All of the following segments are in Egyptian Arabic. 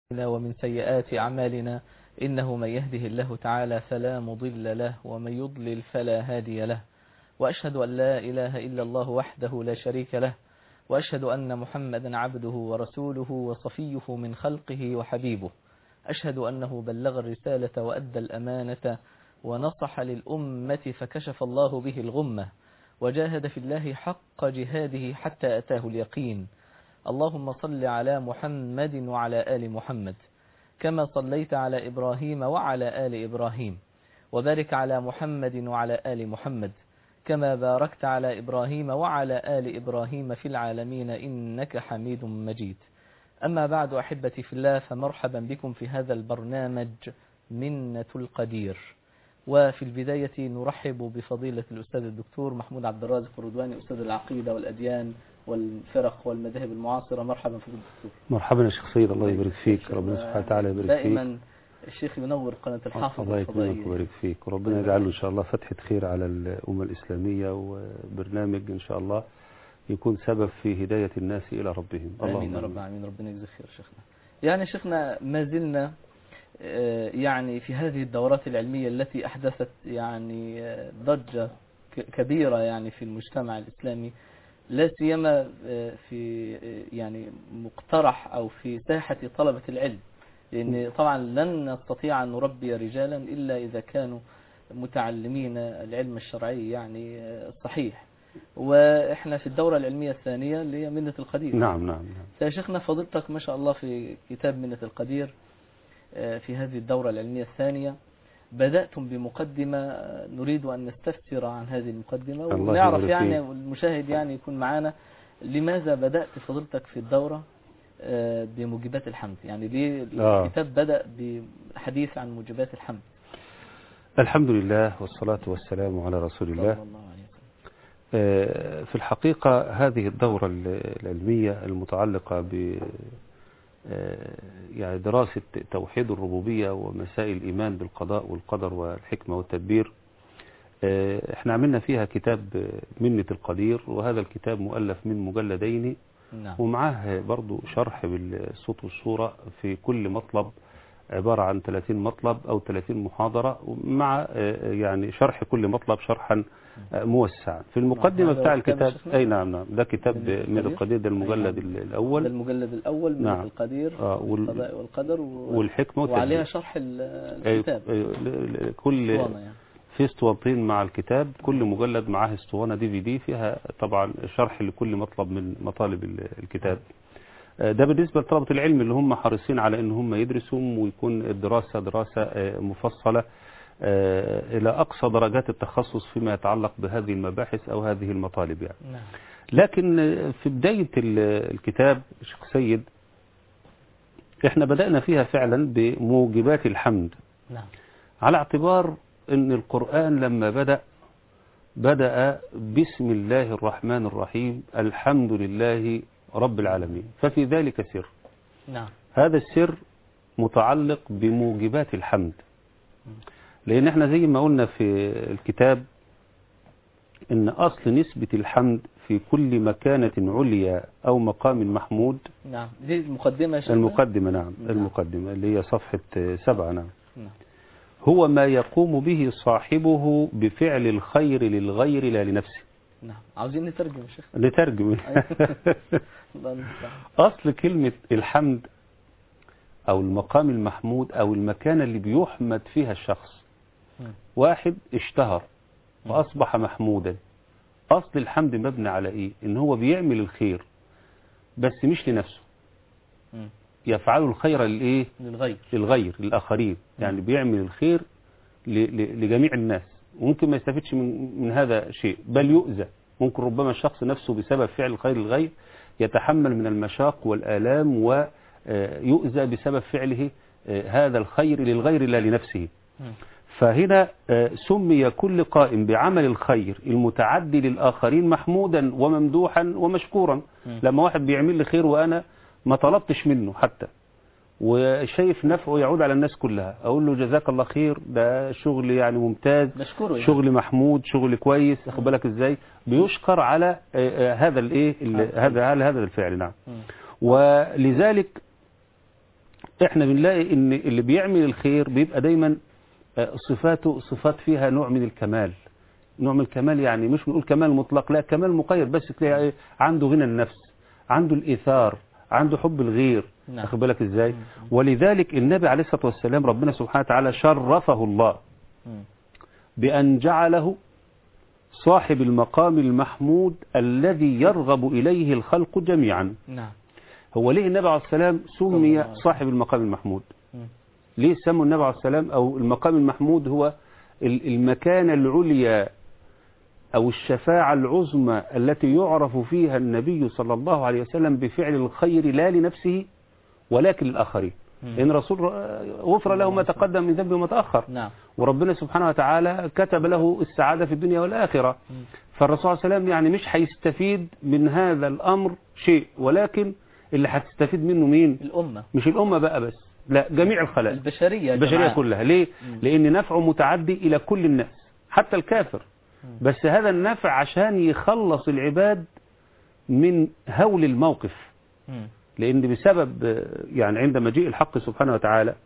ومن سيئات أعمالنا إنه من يهده الله تعالى فلا مضل له ومن يضلل فلا هادي له وأشهد أن لا إله إلا الله وحده لا شريك له وأشهد أن محمدا عبده ورسوله وصفيه من خلقه وحبيبه أشهد أنه بلغ الرسالة وأدى الأمانة ونصح للأمة فكشف الله به الغمة وجاهد في الله حق جهاده حتى أتاه اليقين اللهم صل على محمد وعلى آل محمد كما صليت على إبراهيم وعلى آل إبراهيم وبارك على محمد وعلى آل محمد كما باركت على إبراهيم وعلى آل إبراهيم في العالمين إنك حميد مجيد أما بعد أحبتي في الله فمرحبا بكم في هذا البرنامج منة القدير وفي البداية نرحب بفضيلة الأستاذ الدكتور محمود عبد الرازق الردواني أستاذ العقيدة والأديان والفرق والمذاهب المعاصرة مرحبا فيك الدكتور مرحبا يا شيخ سيد الله يبارك فيك ربنا سبحانه وتعالى يبارك فيك دائما الشيخ ينور قناة الحافظ الله يكرمك الفضائية ويبارك فيك وربنا يجعله إن شاء الله فتحة خير على الأمة الإسلامية وبرنامج إن شاء الله يكون سبب في هداية الناس إلى ربهم آمين يا رب العالمين ربنا يجزيك خير شيخنا يعني شيخنا ما زلنا آه، يعني في هذه الدورات العلمية التي أحدثت يعني آه، ضجة ك- كبيرة يعني في المجتمع الإسلامي لا سيما آه، في آه، يعني مقترح أو في ساحة طلبة العلم لأن طبعا لن نستطيع أن نربي رجالا إلا إذا كانوا متعلمين العلم الشرعي يعني آه، الصحيح وإحنا في الدورة العلمية الثانية اللي هي منة القدير نعم نعم نعم فيا شيخنا فضيلتك ما شاء الله في كتاب منة القدير آه، في هذه الدورة العلمية الثانية بدأتم بمقدمة آه، نريد أن نستفسر عن هذه المقدمة الله ونعرف يبارك يعني فيك. والمشاهد يعني يكون معنا لماذا بدأت فضيلتك في الدورة آه، بموجبات الحمد يعني ليه آه. الكتاب بدأ بحديث عن موجبات الحمد الحمد لله والصلاة والسلام على رسول الله صلى الله عليه وسلم آه، في الحقيقة هذه الدورة ال- العلمية المتعلقة ب آه، يعني دراسة توحيد الربوبية ومسائل الإيمان بالقضاء والقدر والحكمة والتدبير آه، احنا عملنا فيها كتاب آه، منة القدير وهذا الكتاب مؤلف من مجلدين نعم ومعاه برضو شرح بالصوت والصورة في كل مطلب عبارة عن 30 مطلب أو 30 محاضرة مع آه، يعني شرح كل مطلب شرحا آه، موسعا في المقدمة هذا بتاع الكتاب الكتاب يا شيخنا؟ أي نعم نعم ده كتاب من من القدير؟ القدير ده المجلد أي نعم. ده الأول المجلد الأول من نعم. القدير آه، وال- القضاء والقدر و... والحكمة وعليها والتدبير شرح ال- أي- الكتاب أي- ل- ل- كل اسطوانة يعني في اسطوانتين مع الكتاب كل مجلد معاه اسطوانة دي في دي فيها طبعا شرح لكل مطلب من مطالب ال- الكتاب آه، ده بالنسبة لطلبة العلم اللي هم حريصين على ان هم يدرسوا ويكون الدراسة دراسة آه، مفصلة آه، الى اقصى درجات التخصص فيما يتعلق بهذه المباحث او هذه المطالب يعني نعم لكن آه، في بداية ال- الكتاب شيخ سيد احنا بدأنا فيها فعلا بموجبات الحمد نعم على اعتبار ان القرآن لما بدأ بدأ بسم الله الرحمن الرحيم الحمد لله رب العالمين ففي ذلك سر نعم هذا السر متعلق بموجبات الحمد لان احنا زي ما قلنا في الكتاب ان اصل نسبة الحمد في كل مكانة عليا او مقام محمود نعم دي المقدمة يا شيخنا؟ المقدمة نعم نعم. المقدمة اللي هي صفحة سبعة نعم نعم هو ما يقوم به صاحبه بفعل الخير للغير لا لنفسه نعم عاوزين نترجم يا شيخ نترجم الله المستعان. أصل كلمة الحمد أو المقام المحمود أو المكانة اللي بيحمد فيها الشخص مم. واحد اشتهر وأصبح محمودا أصل الحمد مبني على إيه إن هو بيعمل الخير بس مش لنفسه مم. يفعل الخير للإيه للغير للغير للآخرين يعني بيعمل الخير ل- ل- لجميع الناس وممكن ما يستفيدش من, من هذا شيء بل يؤذى ممكن ربما الشخص نفسه بسبب فعل الخير للغير يتحمل من المشاق والآلام ويؤذى بسبب فعله آه، هذا الخير للغير لا لنفسه مم. فهنا آه، سمي كل قائم بعمل الخير المتعدي للآخرين محمودا وممدوحا ومشكورا مم. لما واحد بيعمل لي خير وأنا ما طلبتش منه حتى وشايف نفعه يعود على الناس كلها أقول له جزاك الله خير ده شغل يعني ممتاز بشكره يعني. شغل محمود شغل كويس اخد بالك ازاي بيشكر على آه، آه، هذا الايه ال- آه. هذا على هذا الفعل نعم مم. ولذلك احنا بنلاقي ان اللي بيعمل الخير بيبقى دايما آه، صفاته صفات فيها نوع من الكمال نوع من الكمال يعني مش بنقول كمال مطلق لا كمال مقيد بس تلاقي إيه؟ عنده غنى النفس عنده الإيثار عنده حب الغير نعم. واخد بالك ازاي ولذلك النبي عليه الصلاة والسلام ربنا سبحانه وتعالى شرفه الله مم. بأن جعله صاحب المقام المحمود الذي يرغب إليه الخلق جميعا نعم هو ليه النبي عليه السلام صلى الله سمي عليه وسلم. صاحب المقام المحمود مم. ليه سموا النبي عليه السلام أو المقام المحمود هو ال- المكانة العليا أو الشفاعة العظمى التي يعرف فيها النبي صلى الله عليه وسلم بفعل الخير لا لنفسه ولكن للآخرين مم. لأن الرسول غفر له ما تقدم من ذنبه وما تأخر نعم وربنا سبحانه وتعالى كتب له السعادة في الدنيا والآخرة مم. فالرسول صلى الله عليه وسلم يعني مش هيستفيد من هذا الأمر شيء ولكن اللي هتستفيد منه مين الأمة مش الأمة بقى بس لا جميع الخلائق البشرية يا البشرية جماعة. كلها ليه مم. لأن نفعه متعدي إلى كل الناس حتى الكافر مم. بس هذا النفع عشان يخلص العباد من هول الموقف مم. لأن بسبب آه، يعني عند مجيء الحق سبحانه وتعالى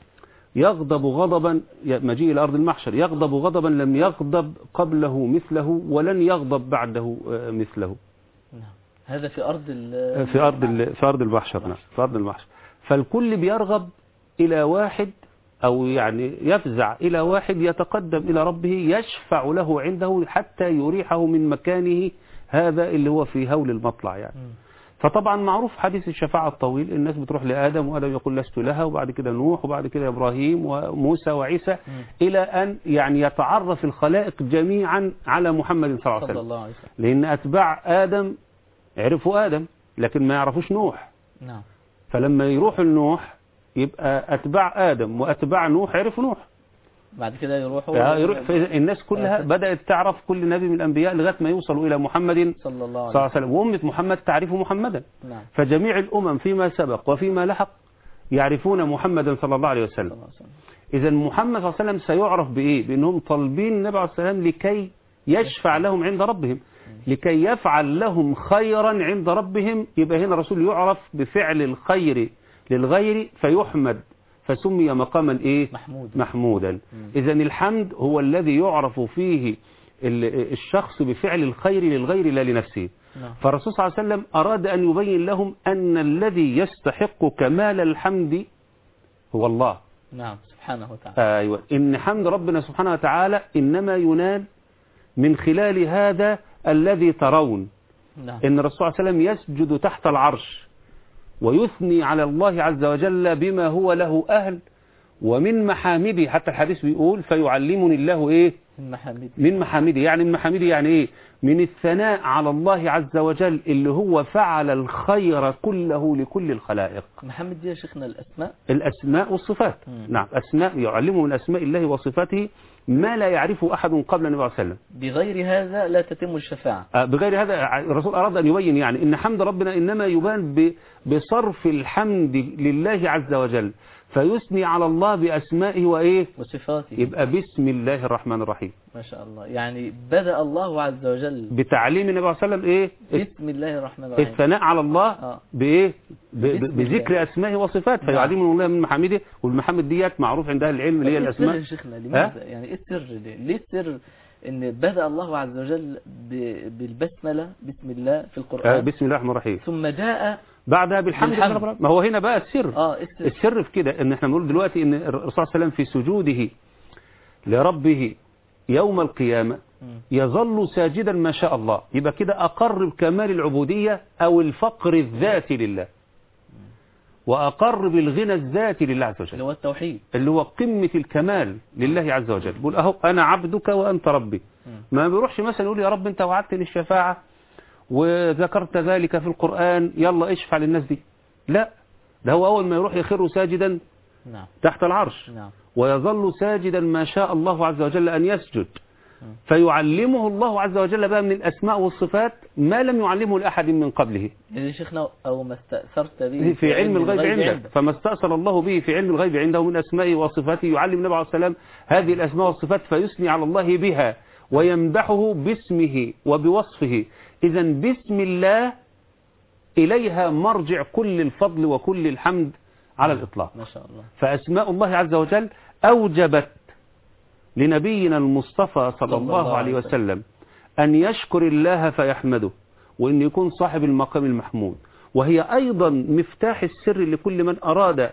يغضب غضبا مجيء إلى أرض المحشر يغضب غضبا لم يغضب قبله مثله ولن يغضب بعده آه، مثله نعم هذا في أرض ال في أرض ال- في أرض المحشر نعم في أرض المحشر فالكل بيرغب إلى واحد أو يعني يفزع إلى واحد يتقدم إلى ربه يشفع له عنده حتى يريحه من مكانه هذا اللي هو في هول المطلع يعني مم. فطبعا معروف حديث الشفاعة الطويل الناس بتروح لآدم وآدم يقول لست لها وبعد كده نوح وبعد كده إبراهيم وموسى وعيسى مم. إلى أن يعني يتعرف الخلائق جميعا على محمد صلى الله عليه صلى وسلم الله عليه وسلم لأن أتباع آدم عرفوا آدم لكن ما يعرفوش نوح نعم فلما يروحوا لنوح يبقى أتباع آدم وأتباع نوح عرفوا نوح بعد كده يروحوا يعني يروح الناس كلها بدأت تعرف كل نبي من الأنبياء لغاية ما يوصلوا إلى محمد صلى الله عليه صلى الله عليه وسلم وأمة محمد تعرف محمدا وسلم نعم فجميع الأمم فيما سبق وفيما لحق يعرفون محمدا صلى الله عليه صلى وسلم الله عليه وسلم إذا محمد صلى الله عليه وسلم سيعرف بإيه بأنهم طالبين النبي عليه الصلاة والسلام لكي يشفع لهم عند ربهم لكي يفعل لهم خيرا عند ربهم يبقى هنا الرسول يعرف بفعل الخير للغير فيحمد فسمي مقاما إيه محمود محمودا إذا الحمد هو الذي يعرف فيه ال- الشخص بفعل الخير للغير لا لنفسه نعم فالرسول صلى الله عليه وسلم أراد أن يبين لهم أن الذي يستحق كمال الحمد هو الله نعم سبحانه وتعالى أيوة إن حمد ربنا سبحانه وتعالى إنما ينال من خلال هذا الذي ترون نعم إن الرسول صلى الله عليه وسلم يسجد تحت العرش ويثني على الله عز وجل بما هو له أهل ومن محامده حتى الحديث بيقول فيعلمني الله إيه من محمد من محامده يعني من محامده يعني إيه من الثناء على الله عز وجل اللي هو فعل الخير كله لكل الخلائق محمد دي يا شيخنا الأسماء الأسماء والصفات مم. نعم أسماء يعلمه من أسماء الله وصفاته ما لا يعرفه أحد قبل النبي صلى الله عليه وسلم بغير هذا لا تتم الشفاعة آه، بغير هذا الرسول أراد أن يبين يعني إن حمد ربنا إنما يبان ب- بصرف الحمد لله عز وجل فيثني على الله بأسمائه وإيه وصفاته يبقى بسم الله الرحمن الرحيم ما شاء الله يعني بدأ الله عز وجل بتعليم النبي صلى الله عليه وسلم إيه بسم الله الرحمن الرحيم الثناء على الله آه. بإيه ب- ب- بسم بذكر الله. أسمائه وصفاته نعم. فيعلمه الله من محامده والمحامد ديت معروف عند أهل العلم اللي هي إيه السر الأسماء يا شيخنا لماذا يعني ايه السر ليه؟ ليه السر ان بدأ الله عز وجل ب- بالبسملة بسم الله في آه، القرآن بسم الله الرحمن الرحيم ثم جاء بعدها بالحمد لله بالحمد. رب العالمين. ما هو هنا بقى السر اه إيه السر السر في كده ان احنا بنقول دلوقتي ان الرسول صلى الله عليه وسلم في سجوده لربه يوم القيامة مم. يظل ساجدا ما شاء الله يبقى كده أقر بكمال العبودية أو الفقر الذاتي لله وأقر بالغنى الذاتي لله عز اللي وجل هو التوحيد اللي هو قمة الكمال لله عز وجل بيقول أهو أنا عبدك وأنت ربي مم. ما بيروحش مثلا يقول يا رب أنت وعدتني الشفاعة وذكرت ذلك في القرآن يلا اشفع للناس دي لا ده هو أول ما يروح يخر ساجدا نعم تحت العرش نعم ويظل ساجدا ما شاء الله عز وجل أن يسجد مم. فيعلمه الله عز وجل بقى من الأسماء والصفات ما لم يعلمه لأحد من قبله يعني شيخنا أو ما استأثرت به في علم الغيب عنده فما استأثر الله به في علم الغيب عنده من أسمائه وصفاته يعلم النبي عليه السلام هذه الأسماء والصفات فيثني على الله بها ويمدحه باسمه وبوصفه إذا بسم الله إليها مرجع كل الفضل وكل الحمد على الإطلاق ما شاء الله فأسماء الله عز وجل أوجبت لنبينا المصطفى صلى الله عليه وسلم أن يشكر الله فيحمده وأن يكون صاحب المقام المحمود وهي أيضا مفتاح السر لكل من أراد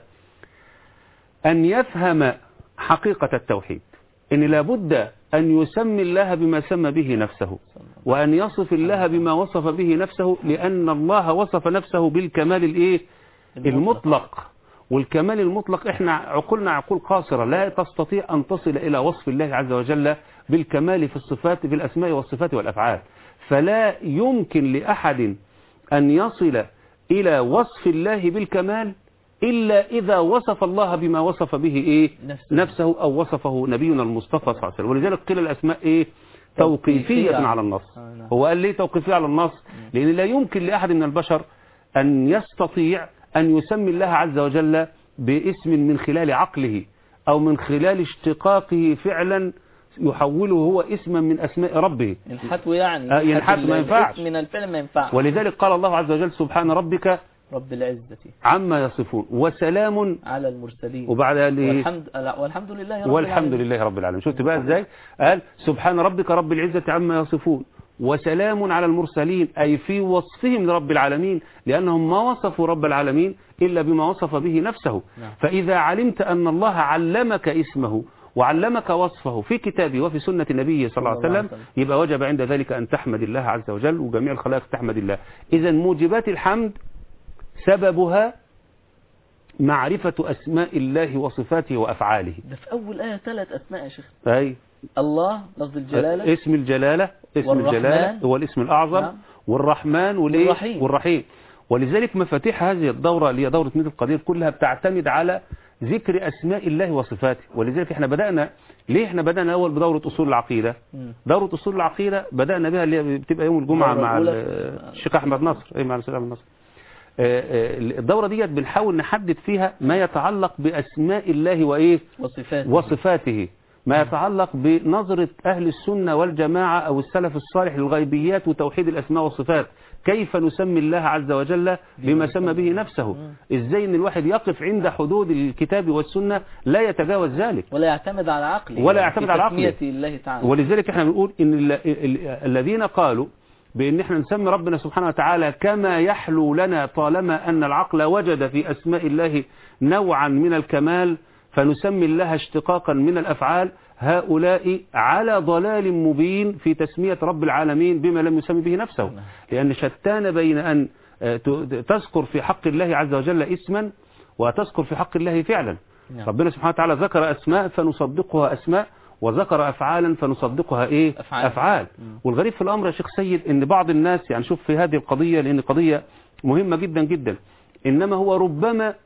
أن يفهم حقيقة التوحيد إن لابد أن يسمي الله بما سمى به نفسه وأن يصف الله بما وصف به نفسه لأن الله وصف نفسه بالكمال الإيه؟ المطلق والكمال المطلق احنا عقولنا عقول قاصرة لا تستطيع أن تصل إلى وصف الله عز وجل بالكمال في الصفات في الأسماء والصفات والأفعال فلا يمكن لأحد أن يصل إلى وصف الله بالكمال إلا إذا وصف الله بما وصف به إيه نفسه. نفسه أو وصفه نبينا المصطفى صلى الله عليه وسلم ولذلك قيل الأسماء إيه توقيفية توقيفية. على النص آه، نعم. هو قال ليه توقيفية على النص لأن لا يمكن لأحد من البشر أن يستطيع أن يسمي الله عز وجل باسم من خلال عقله أو من خلال اشتقاقه فعلا يحوله هو اسما من أسماء ربه ينحت يعني آه، ينحت ما ال- ينفعش. الاسم من الفعل ما ينفعش ولذلك قال الله عز وجل سبحان ربك رب العزة عما يصفون وسلام على المرسلين وبعد قال إيه؟ والحمد لا، والحمد لله رب والحمد العالمين. لله رب العالمين شفت بقى ازاي قال سبحان ربك رب العزة عما يصفون وسلام على المرسلين أي في وصفهم لرب العالمين لأنهم ما وصفوا رب العالمين إلا بما وصف به نفسه نعم. فإذا علمت أن الله علمك اسمه وعلمك وصفه في كتابه وفي سنة النبي صلى الله عليه وسلم يبقى وجب عند ذلك أن تحمد الله عز وجل وجميع الخلائق تحمد الله إذا موجبات الحمد سببها معرفة أسماء الله وصفاته وأفعاله ده في أول آية ثلاث أسماء يا شيخ أي الله لفظ الجلالة اسم الجلالة اسم والرحمن. الجلالة هو الاسم الأعظم نعم. والرحمن والإيه؟ والرحيم. والرحيم ولذلك مفاتيح هذه الدورة اللي هي دورة ميت القدير كلها بتعتمد على ذكر أسماء الله وصفاته ولذلك احنا بدأنا ليه احنا بدأنا أول بدورة أصول العقيدة مم. دورة أصول العقيدة بدأنا بها اللي هي بتبقى يوم الجمعة الدورة مع الأولى ال- في- الشيخ أحمد نصر أي مع الشيخ أحمد نصر آه، آه، الدورة ديت بنحاول نحدد فيها ما يتعلق بأسماء الله وإيه وصفات وصفاته ما يتعلق بنظرة أهل السنة والجماعة أو السلف الصالح للغيبيات وتوحيد الأسماء والصفات كيف نسمي الله عز وجل بما سمى به نفسه إزاي أن الواحد يقف عند حدود الكتاب والسنة لا يتجاوز ذلك ولا يعتمد على عقله ولا يعني يعتمد في على عقله. تسمية الله تعالى ولذلك احنا بنقول ان ال- ال- الذين قالوا بان احنا نسمي ربنا سبحانه وتعالى كما يحلو لنا طالما ان العقل وجد في اسماء الله نوعا من الكمال فنسمي الله اشتقاقا من الافعال هؤلاء على ضلال مبين في تسمية رب العالمين بما لم يسمي به نفسه لأن شتان بين أن آه، ت- تذكر في حق الله عز وجل اسما وتذكر في حق الله فعلا نعم. ربنا سبحانه وتعالى ذكر أسماء فنصدقها أسماء وذكر أفعالا فنصدقها إيه أفعال. أفعال مم. والغريب في الأمر يا شيخ سيد إن بعض الناس يعني شوف في هذه القضية لأن قضية مهمة جدا جدا إنما هو ربما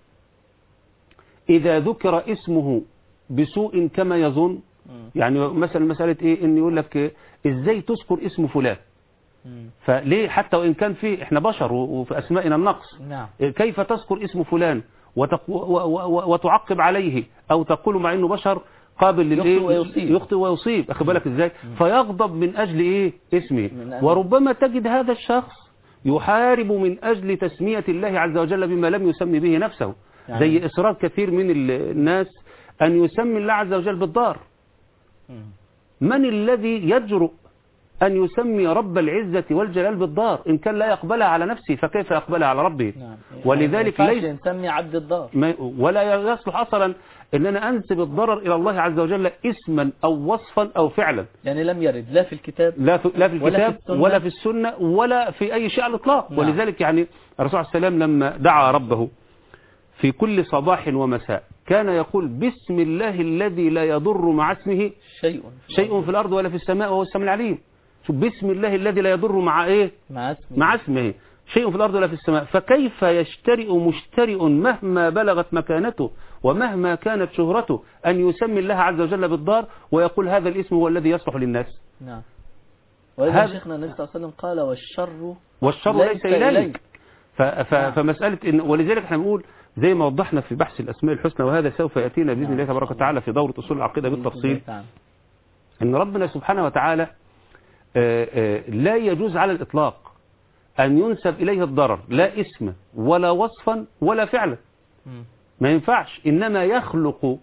إذا ذكر اسمه بسوء كما يظن مم. يعني مثلا مسألة إيه إن يقول لك إيه، إزاي تذكر اسم فلان مم. فليه حتى وإن كان في إحنا بشر و- وفي أسمائنا النقص نعم كيف تذكر اسم فلان وتق... و... و... و... وتعقب عليه أو تقول مع إنه بشر قابل للإيه يخطئ ويصيب. يخطئ ويصيب أخد بالك إزاي فيغضب من أجل إيه اسمه من أجل- وربما تجد هذا الشخص يحارب من أجل تسمية الله عز وجل بما لم يسمي به نفسه يعني- زي إصرار كثير من ال- الناس أن يسمي الله عز وجل بالدار مم. من الذي يجرؤ أن يسمي رب العزة والجلال بالدار إن كان لا يقبلها على نفسه فكيف يقبلها على ربه نعم ولذلك ما ينفعش ليس نسمي عبد الدار ما ولا يصلح أصلا أن أنا أنسب الضرر إلى الله عز وجل اسما أو وصفا أو فعلا يعني لم يرد لا في الكتاب لا في, لا في ولا في الكتاب السنة. ولا في السنة ولا في أي شيء على الإطلاق نعم. ولذلك يعني الرسول عليه السلام لما دعا ربه في كل صباح ومساء كان يقول بسم الله الذي لا يضر مع اسمه شيء شيء في الأرض ولا في السماء وهو السميع العليم شوف بسم الله الذي لا يضر مع إيه مع اسمه مع اسمه شيء في الأرض ولا في السماء فكيف يشترئ مشترئ مهما بلغت مكانته ومهما كانت شهرته أن يسمي الله عز وجل بالدار ويقول هذا الاسم هو الذي يصلح للناس نعم وإذا هذا- شيخنا النبي صلى الله عليه وسلم قال والشر والشر ليس ليس إليك إليك. ف... ف... نعم. فمسألة إن ولذلك احنا بنقول زي ما وضحنا في بحث الأسماء الحسنى وهذا سوف يأتينا بإذن نعم، الله إن شاء تبارك الله. وتعالى في دورة أصول العقيدة بالتفصيل نعم. ان ربنا سبحانه وتعالى آه، آه، لا يجوز على الإطلاق أن ينسب إليه الضرر لا اسما ولا وصفا ولا فعلا مم. ما ينفعش إنما يخلق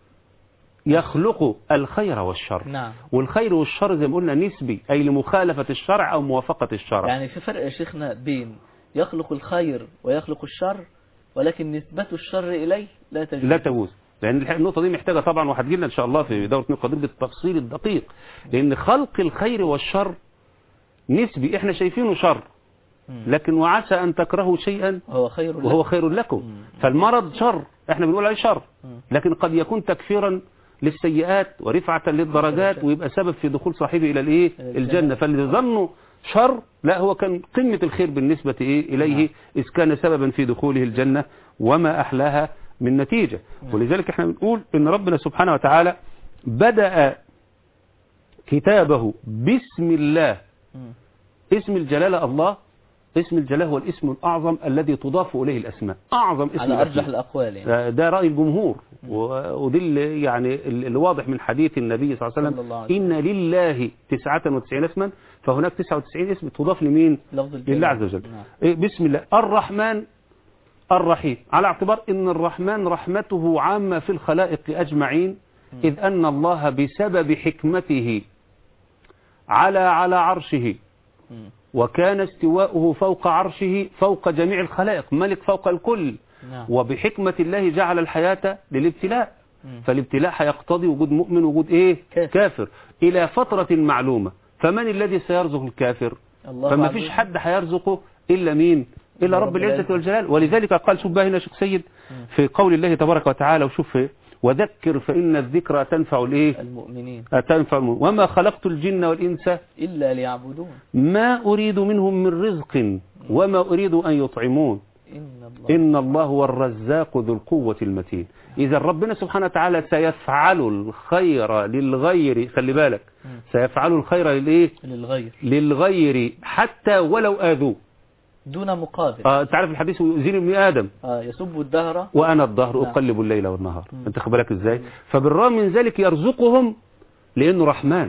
يخلق الخير والشر نعم والخير والشر زي ما قلنا نسبي أي لمخالفة الشرع أو موافقة الشرع يعني في فرق يا شيخنا بين يخلق الخير ويخلق الشر ولكن نسبة الشر إليه لا تجوز لا تجوز لأن الح- النقطة دي محتاجة طبعا وهتجي لنا إن شاء الله في دورة نقطة قدير بالتفصيل الدقيق لأن خلق الخير والشر نسبي إحنا شايفينه شر مم. لكن وعسى أن تكرهوا شيئا وهو خير وهو لك. خير لكم مم. فالمرض شر احنا بنقول عليه شر مم. لكن قد يكون تكفيرا للسيئات ورفعة للدرجات ويبقى سبب في دخول صاحبه إلى الإيه الجنة. الجنة فاللي ظنوا شر لا هو كان قمة الخير بالنسبة إيه إليه نعم. إذ كان سببا في دخوله الجنة وما أحلاها من نتيجة ولذلك احنا بنقول إن ربنا سبحانه وتعالى بدأ كتابه بسم الله مم. اسم الجلالة الله اسم الجلالة هو الاسم الأعظم الذي تضاف إليه الأسماء أعظم اسم على أرجح الأسماء. الأقوال يعني ده- ده رأي الجمهور و- ودي اللي يعني اللي واضح من حديث النبي صلى الله عليه صلى الله عليه وسلم إن لله 99 اسما فهناك 99 اسم تضاف لمين لفظ الجلالة. لله عز وجل نعم. إيه، بسم الله الرحمن الرحيم على اعتبار ان الرحمن رحمته عامة في الخلائق أجمعين إذ أن الله بسبب حكمته على على عرشه مم. وكان استواؤه فوق عرشه فوق جميع الخلائق ملك فوق الكل نعم وبحكمة الله جعل الحياة للابتلاء مم. فالابتلاء هيقتضي وجود مؤمن وجود ايه كافر. كافر الى فترة معلومة فمن الذي سيرزق الكافر الله فما عز فيش وجل. حد هيرزقه الا مين الا رب العزة والجلال ولذلك قال شوف بقى هنا شيخ سيد في قول الله تبارك وتعالى وشوف وذكر فإن الذكرى تنفع الايه المؤمنين تنفع المؤمن. وما خلقت الجن والإنس إلا ليعبدون ما أريد منهم من رزق وما أريد أن يطعمون إن الله إن الله هو الرزاق ذو القوة المتين إذا ربنا سبحانه وتعالى سيفعل الخير للغير خلي بالك مم. سيفعل الخير للإيه للغير للغير حتى ولو آذوه دون مقابل آه تعرف الحديث يؤذيني ابن آدم آه يسب الدهر وأنا الظهر نعم. أقلب الليل والنهار مم. أنت خد بالك إزاي فبالرغم من ذلك يرزقهم لأنه رحمن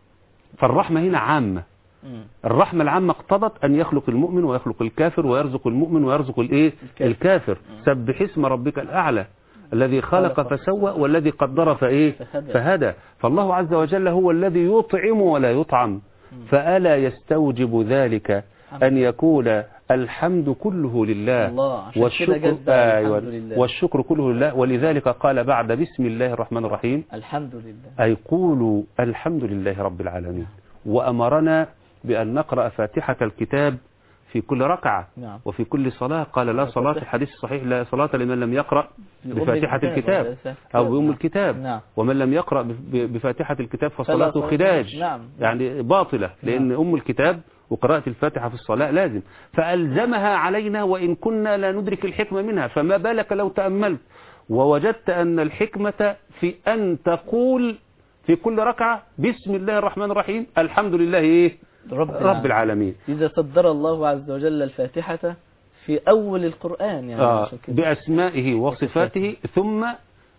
فالرحمة هنا عامة مم. الرحمة العامة اقتضت أن يخلق المؤمن ويخلق الكافر ويرزق المؤمن ويرزق الإيه؟ الكافر. الكافر سبح اسم ربك الأعلى الذي خلق خلق فسوى والذي قدر فإيه فهدى. فهدى فالله عز وجل هو الذي يطعم ولا يطعم فألا يستوجب ذلك أن يكون الحمد كله لله الله عشان كده جد الحمد أيوة لله. والشكر كله لله ولذلك قال بعد بسم الله الرحمن الرحيم الحمد لله أي قولوا الحمد لله رب العالمين وأمرنا بأن نقرأ فاتحة الكتاب في كل ركعة نعم وفي كل صلاة قال لا صلاة في الحديث الصحيح لا صلاة لمن لم يقرأ بأم بفاتحة الكتاب الكتاب ولا أو بأم نعم. الكتاب نعم ومن لم يقرأ بف- بفاتحة الكتاب فلا فصلاته صلاة. خداج نعم. يعني باطلة لأن أم الكتاب وقراءة الفاتحة في الصلاة لازم فألزمها علينا وإن كنا لا ندرك الحكمة منها فما بالك لو تأملت ووجدت أن الحكمة في أن تقول في كل ركعة بسم الله الرحمن الرحيم الحمد لله إيه رب, رب العالمين إذا صدر الله عز وجل الفاتحة في أول القرآن يعني آه عشان كده. بأسمائه وصفاته ثم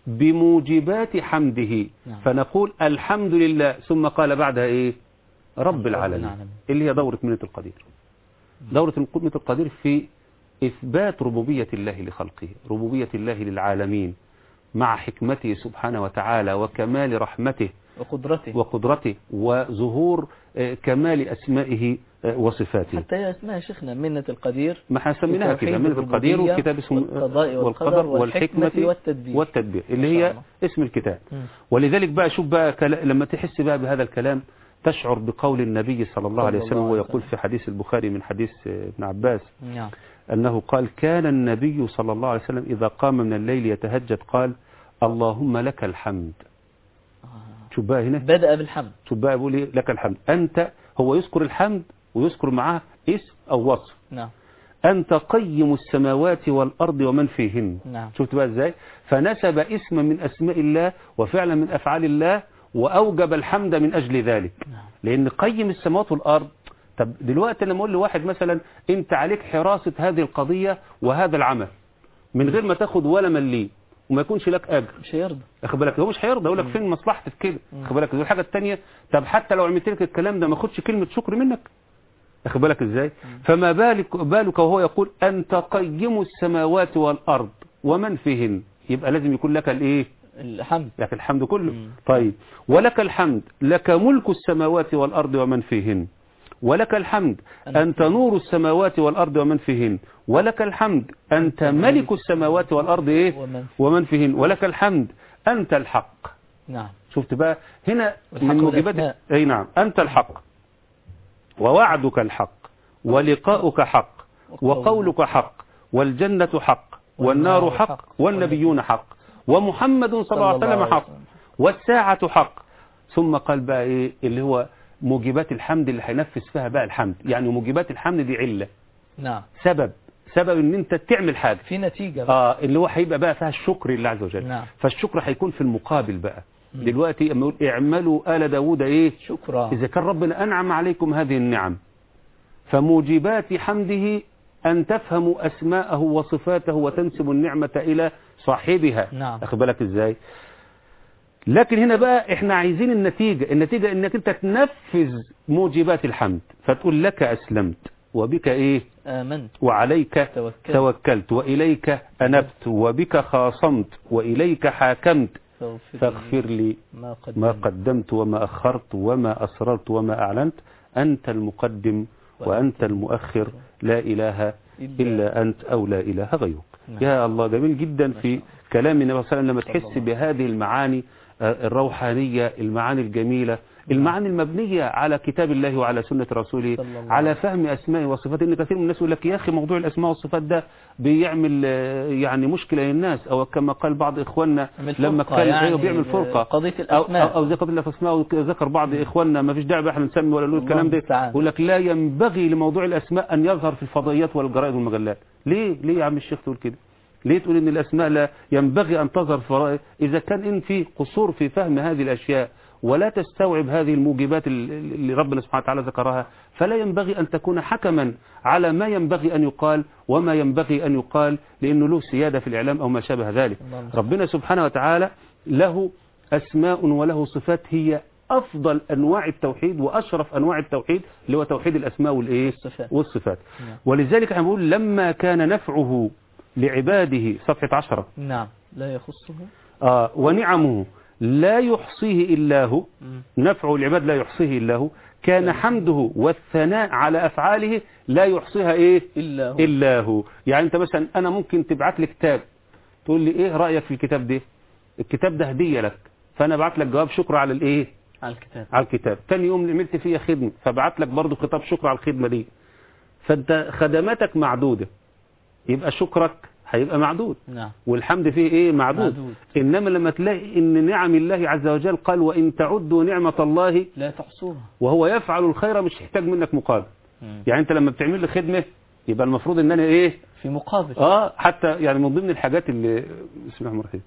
بموجبات حمده نعم. فنقول الحمد لله ثم قال بعدها إيه رب العالمين العالمين. اللي هي دورة منة القدير دورة منة القدير في إثبات ربوبية الله لخلقه ربوبية الله للعالمين مع حكمته سبحانه وتعالى وكمال رحمته وقدرته وقدرته وظهور آه، كمال أسمائه آه، وصفاته حتى هي اسمها شيخنا منة القدير ما احنا سميناها توحيد كده منة القدير الربوبية وكتاب اسمه والقضاء والقدر والحكمة والتدبير. والتدبير ما اللي شاء هي الله. اسم الكتاب مم. ولذلك بقى شوف بقى كلا- لما تحس بقى بهذا الكلام تشعر بقول النبي صلى الله صلى عليه وسلم الله عليه ويقول وسلم. في حديث البخاري من حديث آه، ابن عباس نعم أنه قال كان النبي صلى الله عليه وسلم إذا قام من الليل يتهجد قال اللهم لك الحمد آه. شوف بقى هنا بدأ بالحمد شوف بقى بيقول ايه لك الحمد أنت هو يذكر الحمد ويذكر معاه اسم أو وصف نعم أنت قيم السماوات والأرض ومن فيهن نعم شفت بقى ازاي فنسب اسما من أسماء الله وفعلا من أفعال الله وأوجب الحمد من أجل ذلك نعم لأن قيم السماوات والأرض طب دلوقتي لما أقول لواحد مثلا أنت عليك حراسة هذه القضية وهذا العمل من غير ما تاخد ولا مليم وما يكونش لك أجر مش هيرضى واخد بالك هو مش هيرضى يقول لك فين مصلحتي في كده مم. واخد بالك والحاجه الثانيه طب حتى لو عملت لك الكلام ده ما اخدش كلمه شكر منك واخد بالك ازاي فما بالك بالك وهو يقول انت قيم السماوات والارض ومن فيهن يبقى لازم يكون لك الايه الحمد لك الحمد كله مم. طيب ولك الحمد لك ملك السماوات والأرض ومن فيهن ولك الحمد أنت نور السماوات والأرض ومن فيهن ولك الحمد أنت ملك السماوات والأرض إيه ومن ومن فيهن ولك الحمد أنت الحق نعم شفت بقى هنا والحق من موجبات والأسماء. أي نعم أنت الحق ووعدك الحق ولقاؤك حق وقولك حق والجنة حق والنار حق والنبيون حق ومحمد صلى الله عليه وسلم حق والساعة حق ثم قال بقى ايه اللي هو موجبات الحمد اللي هينفذ فيها بقى الحمد يعني موجبات الحمد دي علة نعم سبب سبب ان انت تعمل حاجة في نتيجة بقى. اه اللي هو هيبقى بقى فيها الشكر لله عز وجل نعم. فالشكر هيكون في المقابل بقى مم. دلوقتي اما يقول اعملوا آل داوود ايه شكرا إذا كان ربنا أنعم عليكم هذه النعم فموجبات حمده أن تفهموا أسماءه وصفاته وتنسبوا النعمة إلى صاحبها نعم. أخد بالك إزاي لكن هنا بقى إحنا عايزين النتيجة النتيجة إنك أنت تنفذ موجبات الحمد فتقول لك أسلمت وبك إيه آمنت وعليك توكلت. توكلت وإليك أنبت وبك خاصمت وإليك حاكمت فاغفر فاغفر لي ما قدمت ما قدمت وما أخرت وما أسررت وما أعلنت أنت المقدم وأنت المؤخر لا إله إلا أنت أو لا إله غيرك نعم. يا الله جميل جدا في كلام النبي صلى الله عليه وسلم لما صلى الله تحس عليه بهذه المعاني آه، الروحانية المعاني الجميلة المعاني المبنية على كتاب الله وعلى سنة رسوله صلى الله على فهم أسماء وصفات إن كثير من الناس يقول لك يا أخي موضوع الأسماء والصفات ده بيعمل آه، يعني مشكلة للناس أو كما قال بعض إخواننا من لما فرقة كان يعني أيوه بيعمل فرقة قضية أو, الأسماء. أو, أو ذكر الله في اسماء وذكر بعض إخواننا ما فيش داعي بقى احنا نسمي ولا نقول الكلام ده المستعان. يقول لك لا ينبغي لموضوع الأسماء أن يظهر في الفضائيات والجرائد والمجلات ليه ليه يا عم الشيخ تقول كده ليه تقول ان الأسماء لا ينبغي أن تظهر في الفضائيات إذا كان إن في قصور في فهم هذه الأشياء ولا تستوعب هذه الموجبات ال- اللي ربنا سبحانه وتعالى ذكرها فلا ينبغي أن تكون حكما على ما ينبغي أن يقال وما ينبغي أن يقال لأنه له سيادة في الإعلام أو ما شابه ذلك اللهم ربنا سبحانه وتعالى له أسماء وله صفات هي أفضل أنواع التوحيد وأشرف أنواع التوحيد اللي هو توحيد الأسماء والإيه والصفات. والصفات نعم. ولذلك احنا بنقول لما كان نفعه لعباده صفحة عشرة نعم لا يخصه آه ونعمه لا يحصيه إلا هو مم. نفعه العباد لا يحصيه إلا هو كان حمده والثناء على أفعاله لا يحصيها إيه إلا هو إلا هو يعني أنت مثلا أنا ممكن تبعت لي كتاب تقول لي إيه رأيك في الكتاب ده الكتاب ده هدية لك فأنا ابعت لك جواب شكر على الإيه على الكتاب على الكتاب تاني يوم عملت فيها خدمة فبعت لك برضو خطاب شكر على الخدمة دي فانت خدماتك معدودة يبقى شكرك هيبقى معدود نعم والحمد فيه ايه معدود, معدود. انما لما تلاقي ان نعم الله عز وجل قال وان تعدوا نعمة الله لا تحصوها وهو يفعل الخير مش يحتاج منك مقابل مم. يعني انت لما بتعمل لي خدمة يبقى المفروض ان انا ايه في مقابل اه حتى يعني من ضمن الحاجات اللي بسم الله الرحمن الرحيم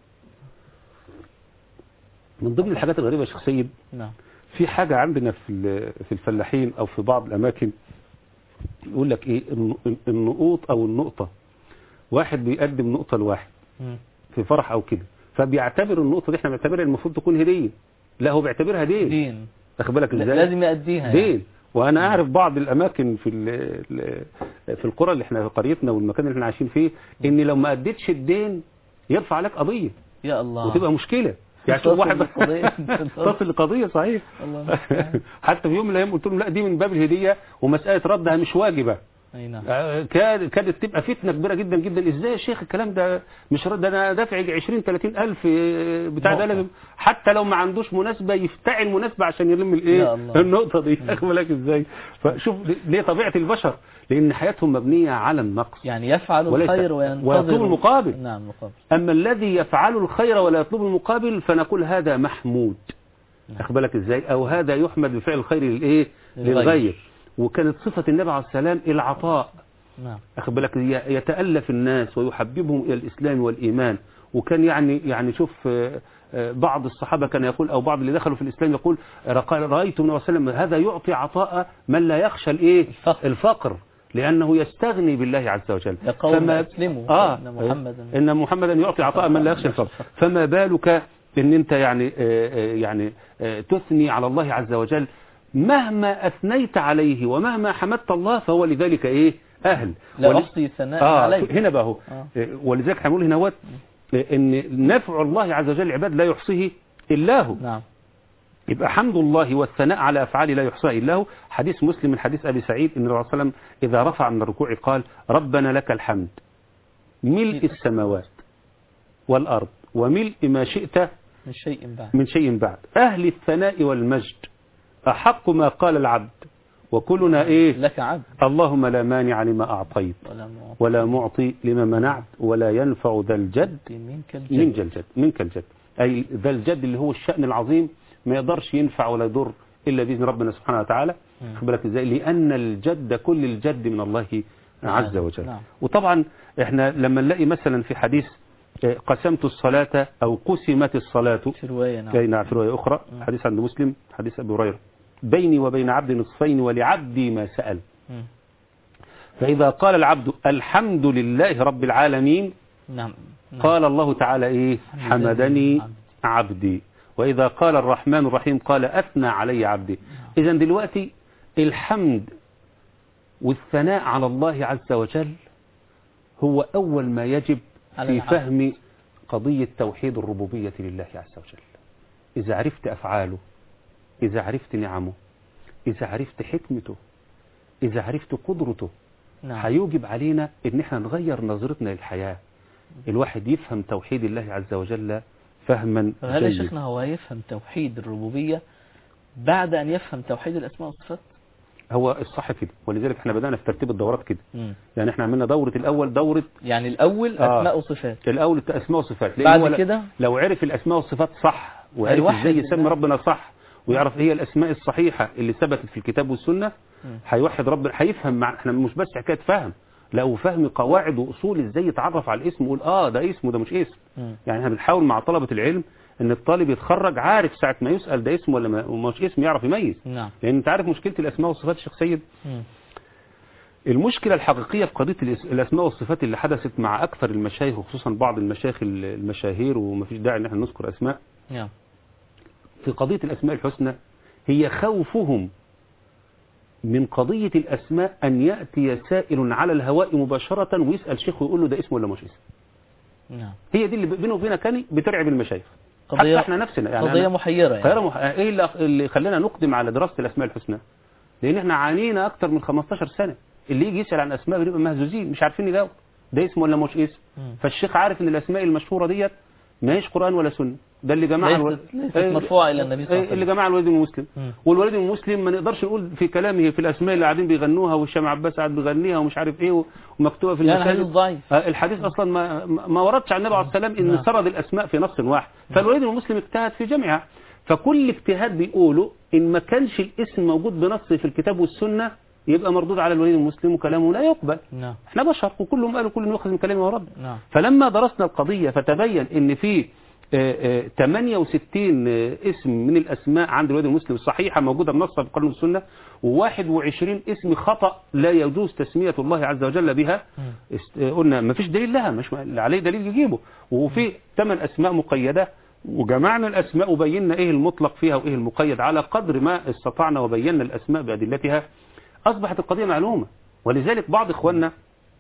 من ضمن الحاجات الغريبة يا شيخ سيد نعم في حاجة عندنا في ال- في الفلاحين أو في بعض الأماكن يقول لك إيه الن- النقوط أو النقطة واحد بيقدم نقطة لواحد مم. في فرح أو كده فبيعتبر النقطة دي احنا بنعتبرها المفروض تكون هدية لا هو بيعتبرها دين دين واخد بالك لا- ازاي لازم يأديها يعني. دين وانا اعرف بعض الاماكن في ال- ال- في القرى اللي احنا في قريتنا والمكان اللي احنا عايشين فيه ان لو ما اديتش الدين يرفع عليك قضية يا الله وتبقى مشكلة يعني شوف تصل واحد لقضية. تصل لقضية صحيح الله المستعان. حتى في يوم من الايام قلت لهم لا دي من باب الهديه ومساله ردها مش واجبه اي نعم آه، كاد- كادت تبقى فتنه كبيره جدا جدا ازاي يا شيخ الكلام ده مش رد ده انا دافع يجي 20 30 الف آه، بتاع ده نقطة. لازم حتى لو ما عندوش مناسبه يفتعل مناسبه عشان يلم يا الايه الله. النقطه دي واخد بالك ازاي فشوف ليه طبيعه البشر لان حياتهم مبنيه على النقص يعني يفعل وليس- الخير وينتظر ويطلب المقابل. نعم مقابل أما الذي يفعل الخير ولا يطلب المقابل فنقول هذا محمود أخد بالك إزاي أو هذا يحمد بفعل الخير للإيه للغير. للغير وكانت صفة النبي عليه السلام العطاء نعم أخد بالك ي- يتألف الناس ويحببهم إلى الإسلام والإيمان وكان يعني يعني شوف آه، آه، بعض الصحابة كان يقول أو بعض اللي دخلوا في الإسلام يقول رأيت النبي صلى الله عليه وسلم هذا يعطي عطاء من لا يخشى الإيه الفقر. الفقر لأنه يستغني بالله عز وجل يا قوم أسلموا آه فإن محمداً- إن محمدا يعطي عطاء من لا يخشى الفقر فما بالك ان انت يعني آه، آه، يعني آه، تثني على الله عز وجل مهما اثنيت عليه ومهما حمدت الله فهو لذلك ايه اهل لا ول- أحصي ثناء آه عليك هنا بقى هو آه. آه، ولذلك هنقول هنا وات ان نفع الله عز وجل العباد لا يحصيه الا هو نعم يبقى حمد الله والثناء على افعاله لا يحصى الا هو حديث مسلم من حديث ابي سعيد ان الرسول صلى الله عليه وسلم اذا رفع من الركوع قال ربنا لك الحمد ملء السماوات والارض وملء ما شئت من شيء بعد من شيء بعد اهل الثناء والمجد احق ما قال العبد وكلنا ايه لك عبد اللهم لا مانع لما اعطيت ولا معطي ولا معطي لما منعت ولا ينفع ذا الجد منك الجد منك الجد منك الجد أي ذا الجد اللي هو الشأن العظيم ما يقدرش ينفع ولا يضر إلا بإذن ربنا سبحانه وتعالى مم. خد بالك ازاي لأن الجد كل الجد من الله عز نعم. وجل نعم. وطبعا احنا لما نلاقي مثلا في حديث آه، قسمت الصلاة أو قسمت الصلاة في رواية نعم كي نعم في رواية أخرى مم. حديث عند مسلم حديث أبي هريرة بيني وبين عبد نصفين ولعبدي ما سأل مم. فإذا قال العبد الحمد لله رب العالمين نعم نعم. قال الله تعالى إيه حمدني حمدني عبدي. عبدي وإذا قال الرحمن الرحيم قال أثنى علي عبدي إذا دلوقتي الحمد والثناء على الله عز وجل هو أول ما يجب على في العبد. فهم قضية توحيد الربوبية لله عز وجل إذا عرفت أفعاله إذا عرفت نعمه إذا عرفت حكمته إذا عرفت قدرته نعم هيوجب علينا ان احنا نغير نظرتنا للحياة الواحد يفهم توحيد الله عز وجل فهما هل يا جيد شيخنا هو يفهم توحيد الربوبية بعد أن يفهم توحيد الأسماء والصفات هو الصح كده ولذلك احنا بدأنا في ترتيب الدورات كده مم. يعني احنا عملنا دورة الأول دورة يعني الأول آه. أسماء وصفات الأول الأسماء والصفات لأن بعد هو ل- كده لو عرف الأسماء والصفات صح وعرف الواحد ازاي يسمي بالله. ربنا صح ويعرف ايه الأسماء الصحيحة اللي ثبتت في الكتاب والسنة مم. هيوحد ربنا هيفهم مع احنا مش بس حكاية فهم لا وفهم قواعد وأصول ازاي يتعرف على الاسم ويقول اه ده اسم وده مش اسم مم. يعني احنا بنحاول مع طلبة العلم ان الطالب يتخرج عارف ساعة ما يسأل ده اسم ولا ما مش اسم يعرف يميز نعم لان انت عارف مشكلة الاسماء والصفات يا شيخ سيد مم. المشكلة الحقيقية في قضية الأس- الاسماء والصفات اللي حدثت مع اكثر المشايخ وخصوصا بعض المشايخ ال- المشاهير ومفيش داعي ان احنا نذكر اسماء نعم في قضية الاسماء الحسنى هي خوفهم من قضية الاسماء ان يأتي سائل على الهواء مباشرة ويسأل شيخ ويقول له ده اسم ولا مش اسم نعم هي دي اللي بينه وبينك كان بترعب المشايخ قضية- حتى احنا نفسنا يعني قضية أنا- محيرة يعني. خير مح... ايه اللي, اللي خلانا نقدم على دراسة الاسماء الحسنى لان احنا عانينا اكتر من 15 سنة اللي يجي يسأل عن اسماء بنبقى مهزوزين مش عارفين نجاوب ده اسم ولا مش اسم مم. فالشيخ عارف ان الاسماء المشهورة ديت ما هيش قرآن ولا سنة ده اللي جماعة ليست- ليست مرفوعة إلى النبي صلى الله عليه اللي وسلم. جماعة الوليد المسلم مم. والوليد المسلم ما نقدرش نقول في كلامه في الاسماء اللي قاعدين بيغنوها والشام عباس قاعد بيغنيها ومش عارف ايه ومكتوبة في يعني المساجد حديث ضعيف آه، الحديث اصلا ما ما ما وردش عن النبي عليه السلام ان نعم. سرد الاسماء في نص واحد فالوليد المسلم اجتهد في جمعها فكل اجتهاد بيقوله ان ما كانش الاسم موجود بنص في الكتاب والسنه يبقى مردود على الوليد المسلم وكلامه لا يقبل نعم احنا بشر وكلهم قالوا كل يؤخذ من كلامه ورد نعم فلما درسنا القضيه فتبين ان في آه، آه، 68 آه، اسم من الاسماء عند الوليد المسلم الصحيحه موجوده بنص في القرآن والسنه و21 اسم خطا لا يجوز تسميه الله عز وجل بها مم. است- قلنا ما فيش دليل لها مش اللي عليه دليل يجيبه وفي ثمان اسماء مقيده وجمعنا الاسماء وبينا ايه المطلق فيها وايه المقيد على قدر ما استطعنا وبينا الاسماء بادلتها اصبحت القضيه معلومه ولذلك بعض اخواننا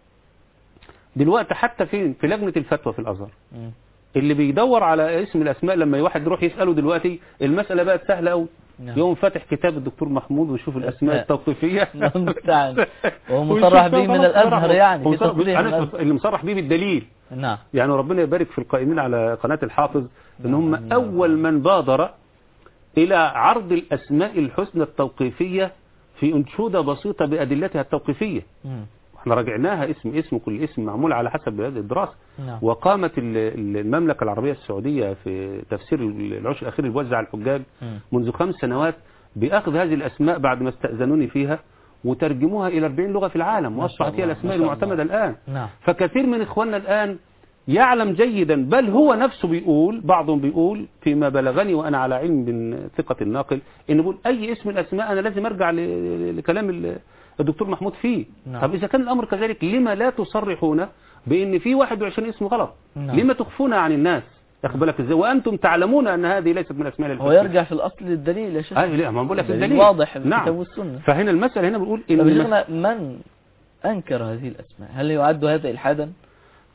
دلوقتي حتى في في لجنه الفتوى في الازهر مم. اللي بيدور على اسم الاسماء لما واحد يروح يساله دلوقتي المساله بقت سهله قوي نعم. يوم فاتح كتاب الدكتور محمود ويشوف الاسماء الأسماء. التوقيفيه الله المستعان. وهو ويشوف مصرح بقى به من خلاص الازهر صرح. يعني في ومصرح- تصريح من أنا الازهر اللي مصرح بيه بالدليل نعم يعني ربنا يبارك في القائمين على قناة الحافظ ان هم آمين. اول من بادر الى عرض الاسماء الحسنى التوقيفية في انشودة بسيطة بادلتها التوقيفية مم. احنا راجعناها اسم اسم كل اسم معمول على حسب هذه الدراسة نعم وقامت ال- ال- المملكة العربية السعودية في تفسير العشر الاخير اللي بيوزع على الحجاج مم. منذ خمس سنوات باخذ هذه الاسماء بعد ما استأذنوني فيها وترجموها الى 40 لغة في العالم ما شاء واصبحت هي الله، الاسماء ما شاء المعتمدة الان نعم فكثير من إخواننا الآن يعلم جيدا بل هو نفسه بيقول بعضهم بيقول فيما بلغني وأنا على علم من ثقة الناقل إن بيقول أي اسم من الأسماء أنا لازم أرجع ل- لكلام ال- الدكتور محمود فيه نعم. طب إذا كان الأمر كذلك لما لا تصرحون بأن في 21 اسم غلط نعم. لما تخفون عن الناس ياخد بالك ازاي وانتم تعلمون ان هذه ليست من اسماء هو يرجع في الاصل للدليل يا شيخ اي لا ما بقول لك الدليل الدليل واضح في نعم الكتاب والسنة فهنا المسألة هنا بنقول طب يا ان شيخنا من انكر هذه الاسماء هل يعد هذا الحادا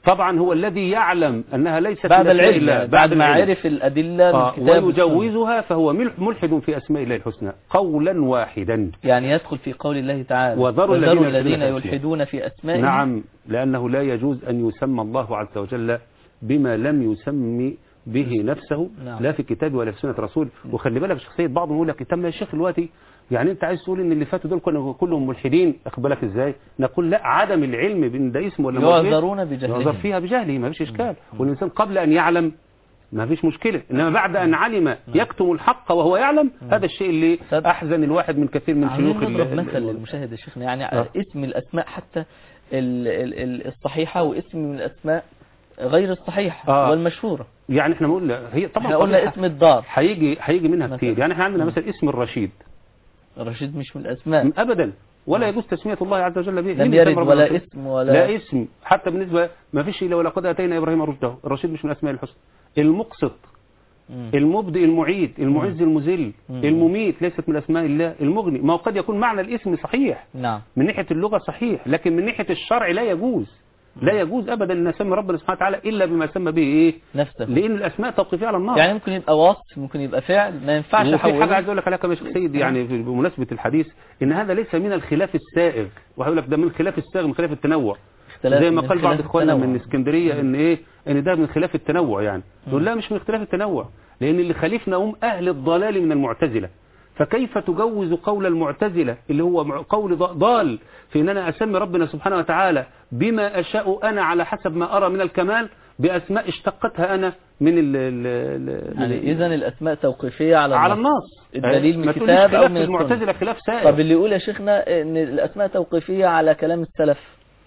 طبعا هو الذي يعلم أنها ليست بعد من أسماء العلم الله يعني بعد ما العلم. عرف الأدلة من آه، الكتاب والسنة. ويجوزها فهو ملح- ملحد في أسماء الله الحسنى قولا واحدا يعني يدخل في قول الله تعالى وذروا الذين يلحدون الذين في أسمائه. يلحدون في أسمائه نعم لأنه لا يجوز أن يسمى الله عز وجل بما لم يسمي به نفسه نعم. لا في كتابه ولا في سنة رسول وخلي بالك شخصية بعضهم يقول لك طب يا شيخ دلوقتي يعني انت عايز تقول ان اللي فاتوا دول كانوا كلهم ملحدين اخد بالك ازاي نقول لا عدم العلم بان ده اسم ولا ما اسم. يعذرون بجهلهم. يعذر فيها بجهله ما فيش اشكال والانسان قبل ان يعلم ما فيش مشكلة إنما بعد أن علم يكتم الحق وهو يعلم هذا الشيء اللي صدق. أحزن الواحد من كثير من عايزين شيوخ ال- نضرب ال- مثل ال- للمشاهد يا شيخنا يعني آه. اسم الأسماء حتى ال- ال- ال- الصحيحة واسم من الأسماء غير الصحيحة آه. والمشهورة يعني احنا بنقول هي طبعا احنا قلنا قضية اسم الدار هيجي هيجي منها مثلا. كتير يعني احنا عندنا مثلا اسم الرشيد الرشيد مش من الأسماء ابدا ولا يجوز تسميه الله عز وجل به لم مين يرد يسمى ربنا ولا الرشيد؟ اسم ولا لا اسم حتى بالنسبه ما فيش الا ولقد اتينا ابراهيم رشده الرشيد مش من اسماء الحسنى المقسط مم. المبدئ المعيد المعز المذل مم. المميت ليست من اسماء الله المغني ما هو قد يكون معنى الاسم صحيح نعم من ناحيه اللغه صحيح لكن من ناحيه الشرع لا يجوز لا يجوز ابدا ان نسمي ربنا سبحانه وتعالى الا بما سمى به ايه نفسه لان الاسماء توقيفيه على النار يعني ممكن يبقى وصف ممكن يبقى فعل ما ينفعش وفي حاجة احوله عايز اقول لك عليها كمان يا شيخ سيد يعني في- بمناسبة الحديث ان هذا ليس من الخلاف السائغ وهقول لك ده من خلاف السائغ من خلاف التنوع اختلاف زي ما من قال بعض خلاف اخواننا التنوع. من اسكندرية ان ايه ان ده من خلاف التنوع يعني نقول لا مش من اختلاف التنوع لان اللي خالفنا هم اهل الضلال من المعتزلة فكيف تجوز قول المعتزلة اللي هو مع- قول ض- ضال في ان انا اسمي ربنا سبحانه وتعالى بما اشاء انا على حسب ما ارى من الكمال باسماء اشتقتها انا من ال ال ال- يعني اذا الاسماء توقيفيه على على النص. النص الدليل من ما تقوليش كتاب او خلاف من السنة. المعتزله خلاف طب سائر اللي يقول يا شيخنا ان الاسماء توقيفيه على كلام السلف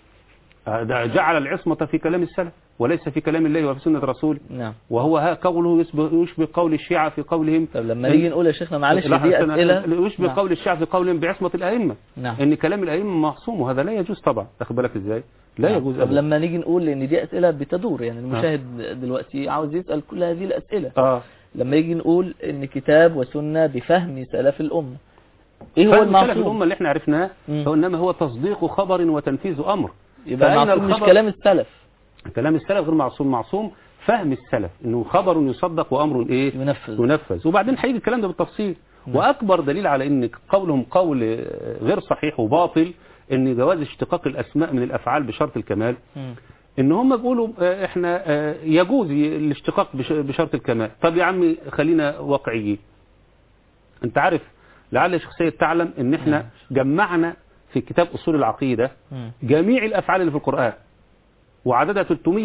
آه، ده جعل العصمة في كلام السلف وليس في كلام الله وفي سنة رسوله نعم وهو ها قوله يشبه, يشبه قول الشيعة في قولهم طب لما نيجي نقول يا شيخنا معلش لا، دي أنا- اسئله يشبه نعم. قول الشيعة في قولهم بعصمة الأئمة نعم ان كلام الأئمة معصوم وهذا لا يجوز طبعا تاخد بالك ازاي لا نعم. يجوز طب أبدا لما نيجي نقول ان دي اسئله بتدور يعني المشاهد دلوقتي عاوز يسال كل هذه الاسئله اه لما يجي نقول ان كتاب وسنه بفهم سلف الامه ايه هو فهم سلف المعصوم الأمة اللي احنا عرفناه مم. هو إنما هو تصديق خبر وتنفيذ أمر يبقى فأين المعصوم مش الخبر؟ كلام السلف كلام السلف غير معصوم معصوم فهم السلف انه خبر يصدق وامر ايه ينفذ ينفذ وبعدين هيجي الكلام ده بالتفصيل واكبر دليل على ان قولهم قول آه، غير صحيح وباطل ان جواز اشتقاق الاسماء من الافعال بشرط الكمال مم. ان هم بيقولوا آه، احنا آه، يجوز ي- الاشتقاق بش- بشرط الكمال طب يا عمي خلينا واقعيين انت عارف لعل يا شيخ سيد تعلم ان احنا جمعنا في كتاب اصول العقيده مم. جميع الافعال اللي في القران وعددها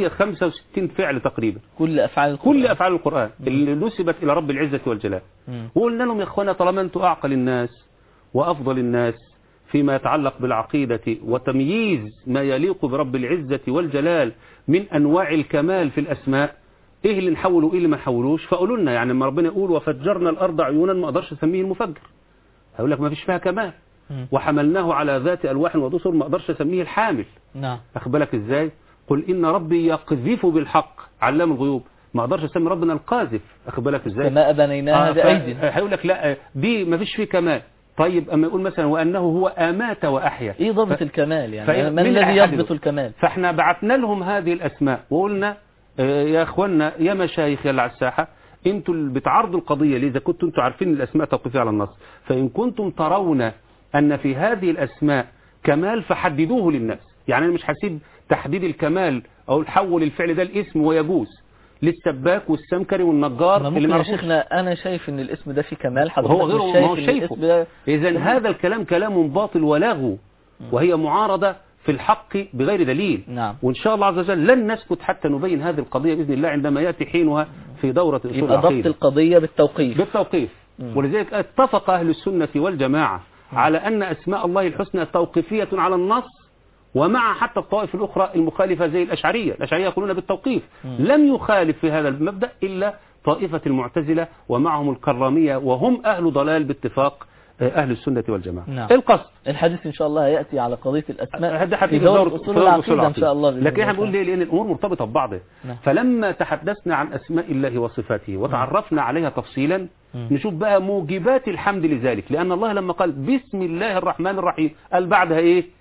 365 فعل تقريبا كل افعال القرآن. كل افعال القران اللي نسبت الى رب العزه والجلال مم. وقلنا لهم يا اخوانا طالما انتم اعقل الناس وافضل الناس فيما يتعلق بالعقيده وتمييز ما يليق برب العزه والجلال من انواع الكمال في الاسماء ايه اللي نحوله وايه اللي ما نحولوش فقولوا لنا يعني لما ربنا يقول وفجرنا الارض عيونا ما اقدرش اسميه المفجر هقول لك ما فيش فيها كمال مم. وحملناه على ذات الواح ودسر ما اقدرش اسميه الحامل نعم أخد بالك ازاي قل ان ربي يقذف بالحق علام الغيوب ما اقدرش اسمي ربنا القاذف أخد بالك ازاي السماء بنيناها ف- بايد هيقول لك لا دي ما فيش فيه كمال طيب اما يقول مثلا وانه هو امات واحيا ايه ضبط ف- الكمال يعني فإن- من مين الذي اللي هيحدده؟ يضبط الكمال فاحنا بعتنا لهم هذه الاسماء وقلنا آه، يا اخوانا يا مشايخ يلا على الساحه انتوا اللي بتعرضوا القضيه ليه اذا كنتوا انتوا عارفين الاسماء توقيفيه على النص فان كنتم ترون ان في هذه الاسماء كمال فحددوه للناس يعني انا مش هسيب تحديد الكمال او نحول الفعل ده الاسم ويجوز للسباك والسمكري والنجار ما اللي ممكن ما يا يعرفوش. شيخنا انا شايف ان الاسم ده فيه كمال حضرتك وهو غيره مش ما هو شايف ان شايفه. الاسم ده إذا هذا الكلام كلام باطل ولغو وهي معارضة في الحق بغير دليل نعم وإن شاء الله عز وجل لن نسكت حتى نبين هذه القضية بإذن الله عندما يأتي حينها في دورة أصول يبقى ضبط العقيدة القضية بالتوقيف بالتوقيف مم. ولذلك اتفق أهل السنة والجماعة على أن أسماء الله الحسنى توقيفية على النص ومع حتى الطوائف الأخرى المخالفة زي الأشعرية الأشعرية يقولون بالتوقيف لم يخالف في هذا المبدأ إلا طائفة المعتزلة ومعهم الكرامية وهم أهل ضلال باتفاق آه، أهل السنة والجماعة نعم. القصد الحديث ان شاء الله هياتي على قضية الاسماء هذا في حديث دورة دورة- اصول دورة العقيدة ان شاء الله بإذن لكن احنا الله بنقول ليه لان الامور مرتبطه ببعضها نعم. فلما تحدثنا عن اسماء الله وصفاته وتعرفنا عليها تفصيلا مم. نشوف بقى موجبات الحمد لذلك لان الله لما قال بسم الله الرحمن الرحيم قال بعدها ايه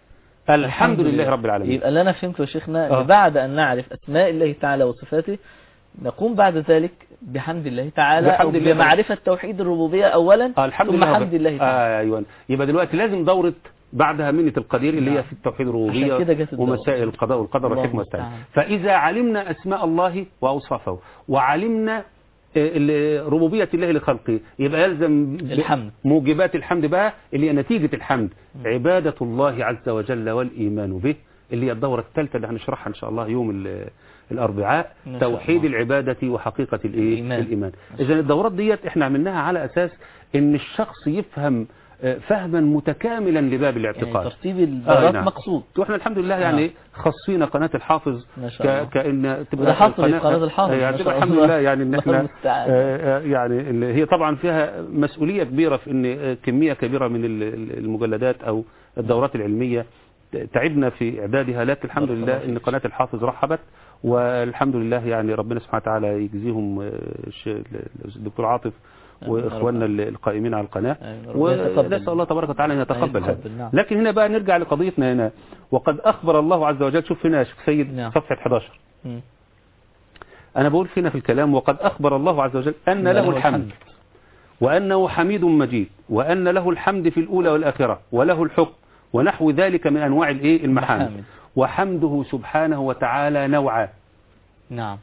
الحمد لله رب العالمين يبقى اللي انا فهمته يا شيخنا آه. ان بعد ان نعرف اسماء الله تعالى وصفاته نقوم بعد ذلك بحمد الله تعالى بحمد او الله. بمعرفة توحيد الربوبية اولا آه الحمد ثم لله حمد الله تعالى آه ايوه يبقى دلوقتي لازم دوره بعدها منة القدير اللي هي نعم. في التوحيد عشان الربوبيه كده جت الدورة. ومسائل القضاء والقدر الله والحكمه والتعالى المستعان. فاذا علمنا اسماء الله واوصافه وعلمنا آه، ال- ربوبيه الله لخلقه يبقى يلزم ب- الحمد. موجبات الحمد بقى اللي هي نتيجه الحمد عباده الله عز وجل والايمان به اللي هي الدوره الثالثه اللي هنشرحها ان شاء الله يوم ال- الاربعاء إن شاء توحيد الله. العباده وحقيقه الايه الإيمان. الايمان اذا الدورات ديت احنا عملناها على اساس ان الشخص يفهم آه، فهما متكاملا لباب يعني الاعتقاد ترتيب الدورات نعم. مقصود واحنا الحمد لله يعني نعم. خصينا قناه الحافظ ما شاء الله. ك... كان وده حصل في قناة الحافظ، يعني ما تبقى شاء الحمد الله. لله يعني ان الله احنا المستعان. آه، آه، يعني اللي هي طبعا فيها مسؤوليه كبيره في ان آه، كميه كبيره من ال- ال- المجلدات او الدورات العلميه تعبنا في اعدادها لكن الحمد بارك لله الله ان فيك. قناه الحافظ رحبت والحمد لله يعني ربنا سبحانه وتعالى يجزيهم آه، الش- الدكتور عاطف آمين يا رب. واخواننا ال- القائمين على القناه آمين. ربنا يتقبل. ونسال الله تبارك وتعالى ان يتقبل هذا يتقبل، نعم. لكن هنا بقى نرجع لقضيتنا هنا وقد اخبر الله عز وجل شوف هنا يا شيخ سيد نعم. صفحه 11 مم. انا بقول فينا في الكلام وقد اخبر الله عز وجل ان له الحمد وانه حميد مجيد وان له الحمد في الاولى والاخره وله الحكم ونحو ذلك من انواع الايه المحامد المحامد. وحمده سبحانه وتعالى نوعان نعم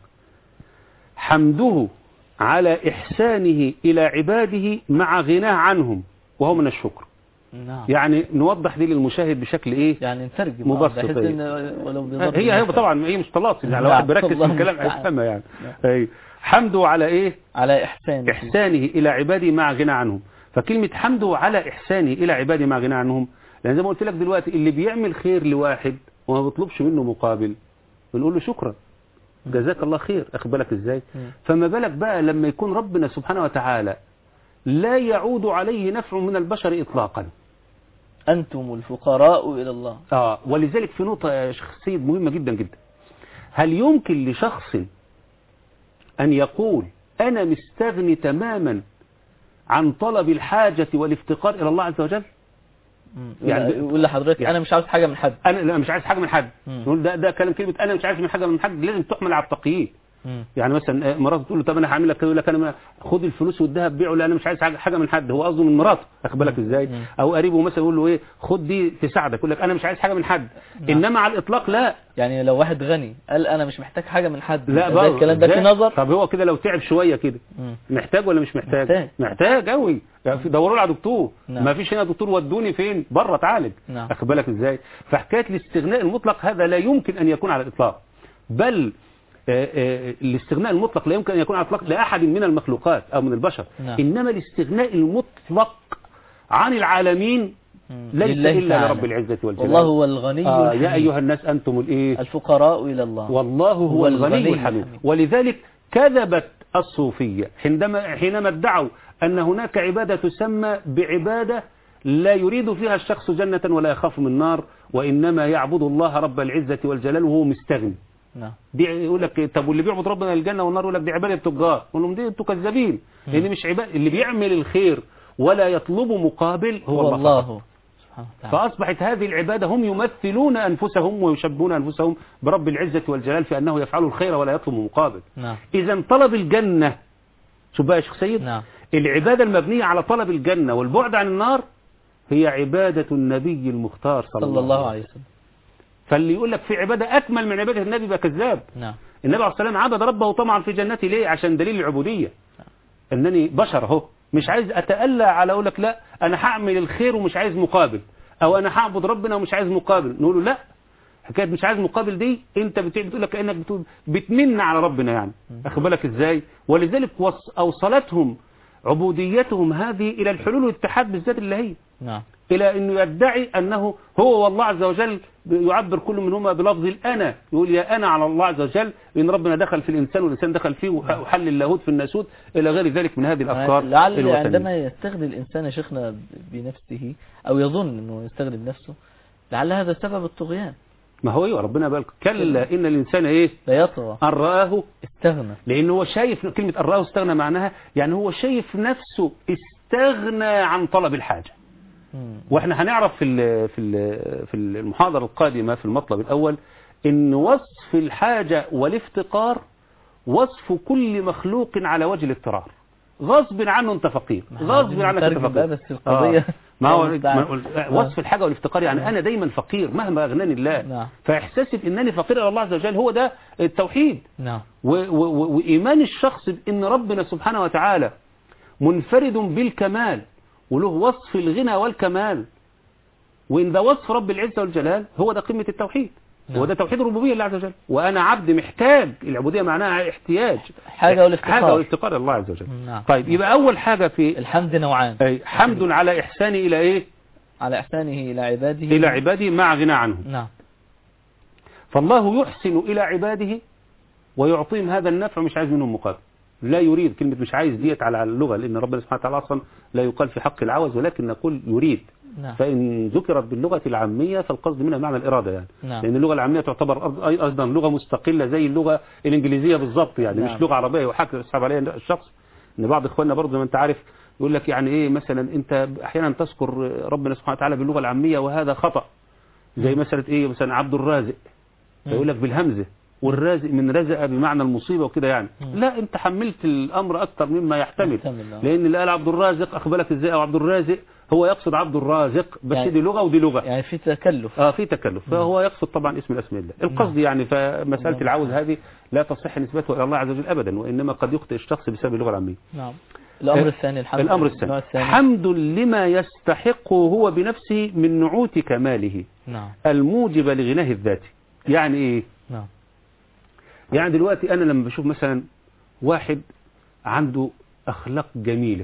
حمده على إحسانه إلى عباده مع غناه عنهم وهو من الشكر نعم يعني نوضح دي للمشاهد بشكل إيه يعني نترجم مبسط، بحيث أيوة. ان ولو بضرب هي هي المثل. طبعا هي مش طلاسم يعني لو نعم، واحد بيركز في الله الكلام المستعان. هيفهمها يعني نعم. أي. حمده على إيه على احسان إحسانه إلى عباده مع غنى عنهم فكلمة حمده على إحسانه إلى عباده مع غنى عنهم لأن زي ما قلت لك دلوقتي اللي بيعمل خير لواحد وما بيطلبش منه مقابل بنقول له شكرا جزاك الله خير أخد بالك إزاي مم. فما بالك بقى لما يكون ربنا سبحانه وتعالى لا يعود عليه نفع من البشر إطلاقا انتم الفقراء الى الله آه ولذلك في نقطة يا شيخ سيد مهمة جدا جدا هل يمكن لشخص أن يقول أنا مستغني تماما عن طلب الحاجة والافتقار إلى الله عز وجل مم. يعني يقول- يقول لحضرتك يعني- انا مش عاوز حاجه من حد أنا لا مش عايز حاجة من حد مم. نقول ده ده كلام كلمة أنا مش عايز من حاجة من حد لازم تحمل على التقييد مم. يعني مثلا مراته تقول له طب انا هعمل لك كده يقول لك انا ما- خد الفلوس والذهب بيعه لا انا مش عايز حاجه حاجة من حد هو قصده من مراته واخد بالك ازاي مم. او قريبه مثلا يقول له ايه خد دي تساعدك يقول لك انا مش عايز حاجه من حد نعم. انما على الاطلاق لا يعني لو واحد غني قال انا مش محتاج حاجه من حد لا ده بقى الكلام ده في إزاي؟ نظر طب هو كده لو تعب شويه كده مم. محتاج ولا مش محتاج محتاج. محتاج قوي يعني في- دوروا له على دكتور نعم. ما فيش هنا دكتور ودوني فين بره اتعالج نعم. واخد بالك ازاي فحكايه الاستغناء المطلق هذا لا يمكن ان يكون على الاطلاق بل آه، آه، الاستغناء المطلق لا يمكن ان يكون على الاطلاق لاحد من المخلوقات او من البشر نعم. انما الاستغناء المطلق عن العالمين مم. ليس لله الا تعالى. لرب العزه والجلال والله هو الغني آه الحميد. يا ايها الناس انتم الايه الفقراء الى الله والله هو, هو الغني الغني الحميد الحميد. ولذلك كذبت الصوفية حينما حينما ادعوا أن هناك عبادة تسمى بعبادة لا يريد فيها الشخص جنة ولا يخاف من نار وإنما يعبد الله رب العزة والجلال وهو مستغني نعم دي يقول لك طب واللي بيعبد ربنا الجنة والنار يقول لك دي عبادة تجار يقول لهم دي انتوا كذابين لأن مش عبادة اللي بيعمل الخير ولا يطلب مقابل هو, هو الله, الله سبحانه وتعالى فأصبحت هذه العبادة هم يمثلون أنفسهم ويشبهون أنفسهم برب العزة والجلال في أنه يفعل الخير ولا يطلب مقابل نعم إذا طلب الجنة شوف بقى يا شيخ سيد نعم العبادة المبنية على طلب الجنة والبعد عن النار هي عبادة النبي المختار صلى, صلى الله عليه وسلم فاللي يقول لك في عبادة أكمل من عبادة النبي يبقى كذاب نعم النبي عليه الصلاة والسلام عبد ربه طمعا في جنته ليه عشان دليل العبودية أنني بشر أهو مش عايز أتألى على أقول لك لا أنا هعمل الخير ومش عايز مقابل أو أنا هعبد ربنا ومش عايز مقابل نقول له لا حكاية مش عايز مقابل دي انت بت- بتقول لك كانك بتقول بتمن على ربنا يعني اخد بالك ازاي ولذلك وص- اوصلتهم عبوديتهم هذه الى الحلول والاتحاد بالذات الالهيه نعم الى انه يدعي انه هو والله عز وجل يعبر كل منهما بلفظ الانا يقول يا انا على الله عز وجل ان ربنا دخل في الانسان والانسان دخل فيه وح- وحل اللاهوت في الناسوت الى غير ذلك من هذه الافكار لعل الوثنية. عندما يستغني الإنسان يا شيخنا بنفسه أو يظن أنه يستغني بنفسه لعل هذا سبب الطغيان ما هو ايوه ربنا بالك كلا ان الانسان ايه لا يطغى ان راه استغنى لأنه هو شايف كلمة الراه استغنى معناها يعني هو شايف نفسه استغنى عن طلب الحاجة مم. واحنا هنعرف في ال- في ال- في المحاضرة القادمة في المطلب الأول إن وصف الحاجة والافتقار وصف كل مخلوق على وجه الاضطرار غصب عنه انت فقير غصب عنك انت نترجم بقى فقير بس القضية آه. ما هو يعني ما هو- وصف الحاجة والافتقار يعني أنا دايما فقير مهما أغناني الله نعم. فإحساسي بأنني فقير إلى الله عز وجل هو ده التوحيد نعم و- و- و- وإيمان الشخص بأن ربنا سبحانه وتعالى منفرد بالكمال وله وصف الغنى والكمال وإن ده وصف رب العزة والجلال هو ده قمة التوحيد نعم. هو ده توحيد الربوبية لله عز وجل وأنا عبد محتاج العبودية معناها احتياج حاجة والافتقار. حاجة والافتقار لله عز وجل نعم. طيب يبقى أول حاجة في الحمد نوعان أي حمد على إحساني إلى إيه على إحسانه إلى عباده إلى عبادي مع غنى عنهم نعم فالله يحسن إلى عباده ويعطيهم هذا النفع مش عايز منهم مقابل لا يريد كلمة مش عايز ديت على اللغة لأن ربنا سبحانه وتعالى أصلا لا يقال في حق العوز ولكن نقول يريد نعم فإن ذكرت باللغة العامية فالقصد منها معنى الإرادة يعني نعم. لأن اللغة العامية تعتبر أرض- أي- أيضا لغة مستقلة زي اللغة الإنجليزية بالضبط يعني نعم. مش لغة عربية وحاجة يصعب عليها الشخص إن بعض إخواننا برضه زي ما أنت عارف يقول لك يعني إيه مثلا أنت أحيانا تذكر ربنا سبحانه وتعالى باللغة العامية وهذا خطأ زي مسألة إيه مثلا عبد الرازق فيقول لك بالهمزة والرازق من رزق بمعنى المصيبة وكده يعني لا انت حملت الامر اكتر مما يحتمل يحتمل، آه. لان اللي قال عبد الرازق اخبرك ازاي او عبد الرازق هو يقصد عبد الرازق بس يعني- دي لغة ودي لغة يعني في تكلف اه في تكلف فهو يقصد طبعا اسم الاسماء الله القصد يعني فمسألة نعم. العوز هذه لا تصح نسبتها الى الله عز وجل ابدا وانما قد يخطئ الشخص بسبب اللغة العامية نعم الأمر آه، الثاني الحمد الامر النوع الثاني حمد لما يستحقه هو بنفسه من نعوت كماله نعم الموجب لغناه الذاتي يعني ايه نعم يعني دلوقتي أنا لما بشوف مثلا واحد عنده أخلاق جميلة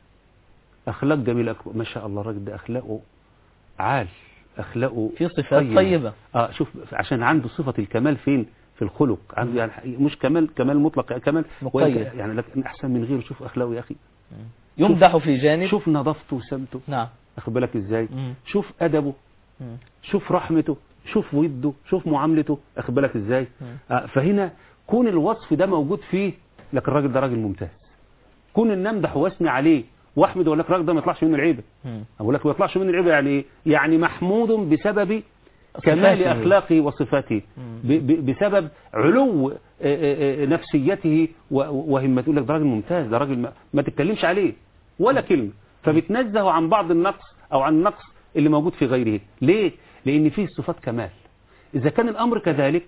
أخلاق جميلة أكبر. ما شاء الله الراجل ده أخلاقه عال أخلاقه في صفات طيبة آه شوف عشان عنده صفة الكمال فين في الخلق عنده يعني مش كمال كمال مطلق يعني كمال مقيد. وإنت- يعني لكن أحسن من غيره شوف أخلاقه يا أخي يمدح في جانب شوف نظافته وسمته نعم أخد بالك إزاي مم. شوف أدبه مم. شوف رحمته شوف وده شوف معاملته أخد بالك إزاي مم. آه، فهنا كون الوصف ده موجود فيه لك الراجل ده راجل ممتاز كون ان امدح واثني عليه واحمد اقول لك الراجل ده ما يطلعش منه العيبه مم. اقول لك ما يطلعش منه العيبه يعني ايه يعني محمود بسبب كمال صفاته. اخلاقه وصفاته مم. ب- ب- بسبب علو آه، آه، آه، نفسيته و- وهمته يقول لك ده راجل ممتاز ده راجل ما, ما تتكلمش عليه ولا كلمه فبتنزهه عن بعض النقص او عن النقص اللي موجود في غيره ليه لان فيه صفات كمال اذا كان الامر كذلك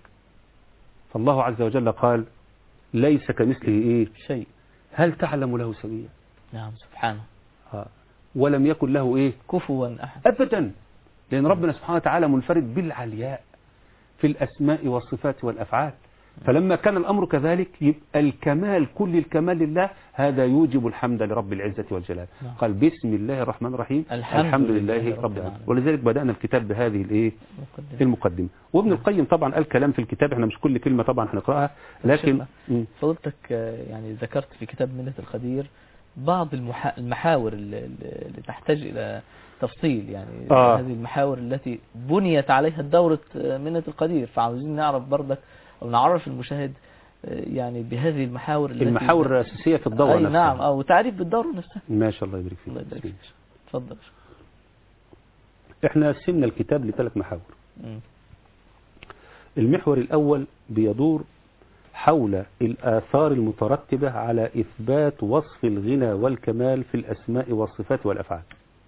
فالله عز وجل قال ليس كمثله ايه شيء هل تعلم له سميا نعم سبحانه آه. ولم يكن له ايه كفوا أحد ابدا لان ربنا سبحانه وتعالى منفرد بالعلياء في الاسماء والصفات والافعال فلما كان الامر كذلك يبقى الكمال كل الكمال لله هذا يوجب الحمد لرب العزه والجلال نعم. قال بسم الله الرحمن الرحيم الحمد لله لله رب رب العالمين العالمين. ولذلك بدانا الكتاب بهذه الايه مقدمة. المقدمه وابن القيم طبعا قال كلام في الكتاب احنا مش كل كلمه طبعا هنقراها لكن شيخنا. مم. فضلتك آه، يعني ذكرت في كتاب منة القدير بعض المحا... المحاور اللي, اللي تحتاج إلى تفصيل يعني آه. هذه المحاور التي بنيت عليها دورة آه، منة القدير فعاوزين نعرف برضك أو نعرف المشاهد آه، يعني بهذه المحاور التي المحاور الاساسيه في الدوره أي نفسها نعم أو تعريف بالدورة نفسها ما شاء الله يبارك فيك الله يبارك فيك تفضل احنا قسمنا الكتاب لثلاث محاور مم. المحور الأول بيدور حول الآثار المترتبة على إثبات وصف الغنى والكمال في الأسماء والصفات والأفعال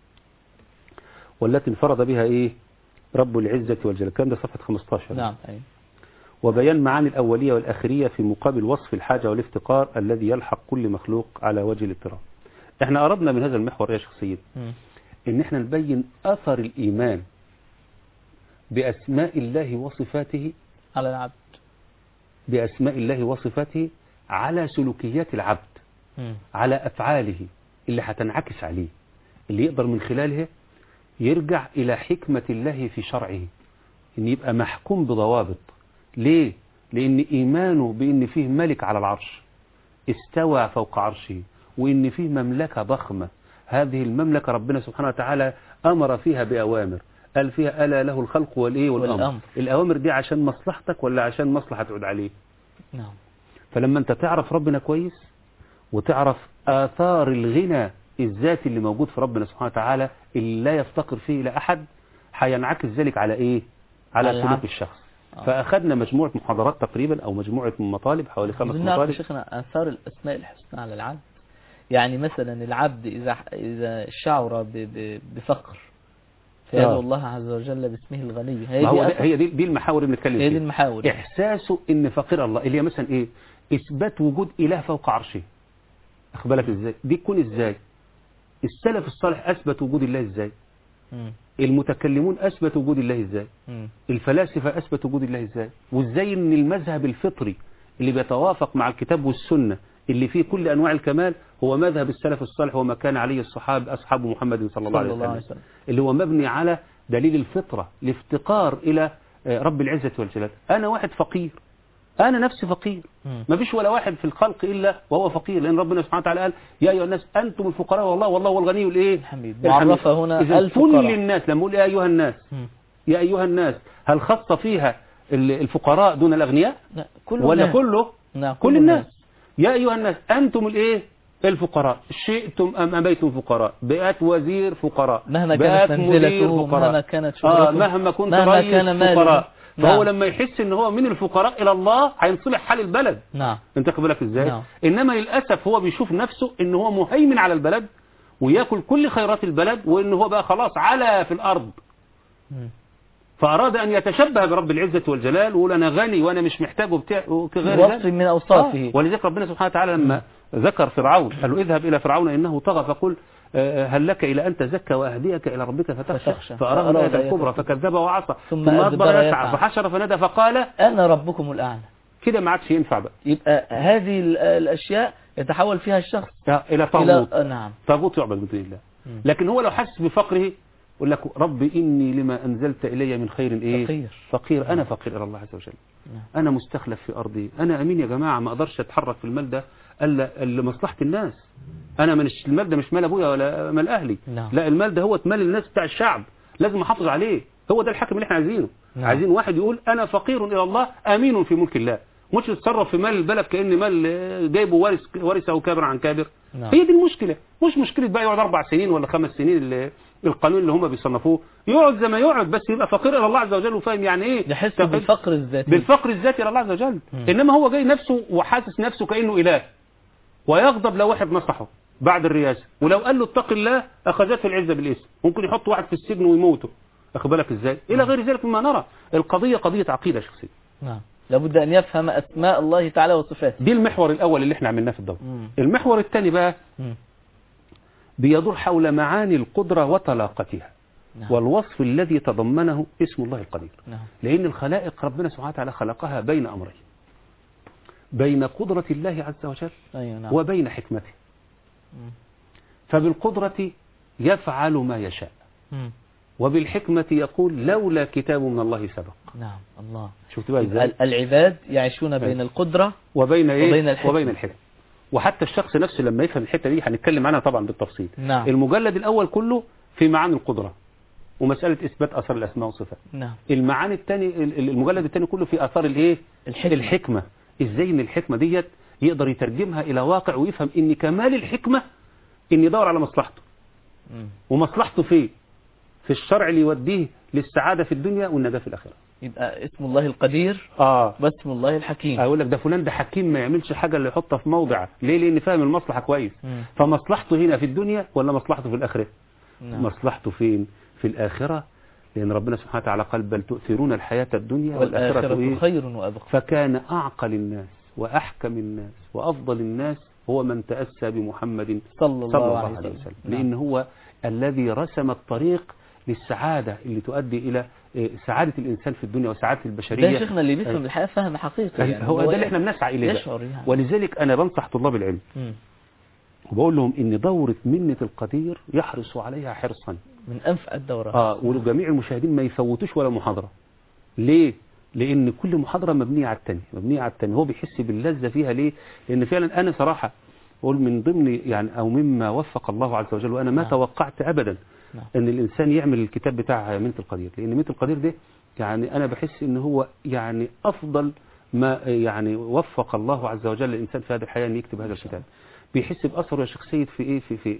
والتي انفرد بها إيه رب العزة والجلال كان ده صفحة 15 نعم أي وبيان معاني الأولية والآخرية في مقابل وصف الحاجة والافتقار الذي يلحق كل مخلوق على وجه الاضطراب احنا أردنا من هذا المحور يا شيخ سيد مم. ان احنا نبين أثر الإيمان بأسماء الله وصفاته على العبد بأسماء الله وصفاته على سلوكيات العبد مم. على أفعاله اللي هتنعكس عليه اللي يقدر من خلالها يرجع إلى حكمة الله في شرعه إن يبقى محكوم بضوابط ليه؟ لأن إيمانه بأن فيه ملك على العرش استوى فوق عرشه وإن فيه مملكة ضخمة هذه المملكة ربنا سبحانه وتعالى أمر فيها بأوامر قال فيها ألا له الخلق والإيه والأمر والأمر. الأوامر دي عشان مصلحتك ولا عشان مصلحة تعود عليه نعم فلما انت تعرف ربنا كويس وتعرف آثار الغنى الذات اللي موجود في ربنا سبحانه وتعالى اللي لا يفتقر فيه إلى أحد هينعكس ذلك على إيه على على سلوك العبد. الشخص آه. فأخذنا مجموعة محاضرات تقريبا أو مجموعة مطالب حوالي خمس عايزين نعرف يا مطالب شيخنا آثار الأسماء الحسنى على العبد يعني مثلا العبد إذا إذا شعر ب- ب- بفقر فيدعو آه. الله عز وجل باسمه الغني هي ما هو دي ده- أثر- هي دي, دي المحاور اللي بنتكلم هي دي فيها المحاور إحساسه إن فقير الله اللي هي مثلا إيه إثبات وجود إله فوق عرشه أخد بالك إزاي دي تكون إزاي السلف الصالح أثبت وجود الله إزاي مم. المتكلمون أثبت وجود الله إزاي مم. الفلاسفة أثبت وجود الله إزاي وإزاي إن المذهب الفطري اللي بيتوافق مع الكتاب والسنة اللي فيه كل أنواع الكمال هو مذهب السلف الصالح وما كان عليه الصحابة أصحاب محمد صلى الله عليه صلى الله عليه وسلم وسلم اللي هو مبني على دليل الفطرة الافتقار إلى آه، رب العزة والجلال أنا واحد فقير أنا نفسي فقير مم. ما فيش ولا واحد في الخلق إلا وهو فقير لأن ربنا سبحانه وتعالى قال يا أيها الناس أنتم الفقراء والله والله هو الغني الإيه الحميد معرفة هنا إذا كل الفقراء الناس لما أقول يا أيها الناس مم. يا أيها الناس هل خص فيها ال- الفقراء دون الأغنياء لا كل ولا الناس. كله نعم كل الناس يا أيها الناس أنتم الإيه الفقراء شئتم أم أبيتم فقراء بقات وزير فقراء مهما بقات كانت مدير منزلته فقراء. مهما كانت آه شهرته مهما كنت مهما رئيس كان ماله فقراء فهو نعم. لما يحس ان هو من الفقراء الى الله هينصلح حال البلد نعم انت واخد بالك ازاي نعم. انما للاسف هو بيشوف نفسه ان هو مهيمن على البلد وياكل كل خيرات البلد وان هو بقى خلاص على في الارض مم. فاراد ان يتشبه برب العزه والجلال ويقول انا غني وانا مش محتاج وبتاع وغير وصف ذلك من أوصافه آه. ولذلك ربنا سبحانه وتعالى لما ذكر فرعون قال له اذهب الى فرعون انه طغى فقل آه، هل لك الى ان تزكى واهديك الى ربك فتخشى فتخشى. فاراه فأراد الايه أن الكبرى يترك. فكذب وعصى ثم ثم ادبر أدبر يسعى يسعى. فحشر فنادى فقال أنا ربكم الأعلى كده ما عادش ينفع بقى يبقى هذه ال- الأشياء يتحول فيها الشخص آه، الى إلى طاغوت آه، نعم طاغوت يعبد من دون الله مم. لكن هو لو حس بفقره يقول لك رب اني لما انزلت الي من خير ايه فقير. فقير انا فقير الى الله عز وجل نعم. انا مستخلف في ارضي انا امين يا جماعه ما اقدرش اتحرك في المال ده الا إلا لمصلحه الناس انا من المال ده مش مال ابويا ولا مال اهلي نعم. لا المال ده هو مال الناس بتاع الشعب لازم احافظ عليه هو ده الحكم اللي احنا عايزينه نعم. عايزين واحد يقول انا فقير الى الله امين في ملك الله مش يتصرف في مال البلد كان مال آه، جايبه وارث ورثه كابر عن كابر نعم. هي دي المشكله مش مشكله بقى يقعد اربع سنين ولا خمس سنين اللي القانون اللي هم بيصنفوه يقعد زي ما يقعد بس يبقى فقير الى الله عز وجل وفاهم يعني ايه يحس فقير. بالفقر الذاتي بالفقر الذاتي الى الله عز وجل مم. انما هو جاي نفسه وحاسس نفسه كانه اله ويغضب لو واحد نصحه بعد الرئاسه ولو قال له اتق الله اخذته العزه بالاسم ممكن يحط واحد في السجن ويموته اخد بالك ازاي الى غير ذلك مما نرى القضيه قضيه عقيده شخصيه نعم لابد أن يفهم أسماء الله تعالى وصفاته دي المحور الاول اللي احنا عملناه في الدوره مم. المحور الثاني بقى مم. بيدور حول معاني القدره وطلاقتها نعم. والوصف الذي تضمنه اسم الله القدير نعم لأن الخلائق ربنا سبحانه وتعالى خلقها بين أمرين بين قدرة الله عز وجل أيوة نعم وبين حكمته مم. فبالقدرة يفعل ما يشاء مم. وبالحكمة يقول لولا كتاب من الله سبق نعم الله شفت بقى ازاي ال- العباد يعيشون بين القدرة وبين ايه وبين الحكمة. وبين الحكمة وحتى الشخص نفسه لما يفهم الحتة دي هنتكلم عنها طبعا بالتفصيل نعم المجلد الأول كله في معاني القدرة ومسألة إثبات أثر الأسماء والصفات نعم المعاني الثاني المجلد الثاني كله في اثار الايه الحكمة. الحكمه ازاي ان الحكمه ديت يقدر يترجمها الى واقع ويفهم ان كمال الحكمه ان يدور على مصلحته مم. ومصلحته فين في الشرع اللي يوديه للسعاده في الدنيا والنجاه في الاخره يبقى اسم الله القدير اه واسم الله الحكيم اقول لك ده فلان ده حكيم ما يعملش حاجه اللي يحطها في موضع ليه لان فاهم المصلحه كويس مم. فمصلحته هنا في الدنيا ولا مصلحته في الاخره نعم. مصلحته فين في الآخرة لأن ربنا سبحانه وتعالى قال بل تؤثرون الحياة الدنيا والآخرة, والآخرة إيه؟ خير وأبقى فكان أعقل الناس وأحكم الناس وأفضل الناس هو من تأسى بمحمد صلى الله, صلى الله عليه عليه وسلم وسلم نعم. لأن هو الذي رسم الطريق للسعادة اللي تؤدي إلى إيه، سعادة الإنسان في الدنيا وسعادة ده البشرية شيخنا اللي بيفهم الحياة فهم حقيقي يعني هو ده اللي احنا بنسعى إليه بقى. يشعر يعني ولذلك أنا بنصح طلاب العلم مم. وبقول لهم إن دورة منة القدير يحرص عليها حرصا من أنفع الدورات اه وجميع المشاهدين ما يفوتوش ولا محاضرة ليه لان كل محاضرة مبنية على الثانيه مبنية على الثانيه هو بيحس باللذة فيها ليه لان فعلا انا صراحة اقول من ضمن يعني او مما وفق الله عز وجل وانا ما نعم. توقعت ابدا نعم. ان الانسان يعمل الكتاب بتاع منة القدير لان منة القدير ده يعني انا بحس ان هو يعني افضل ما يعني وفق الله عز وجل الانسان في هذه الحياة ان يكتب هذا الكتاب بيحس باثره يا شيخ سيد في ايه في في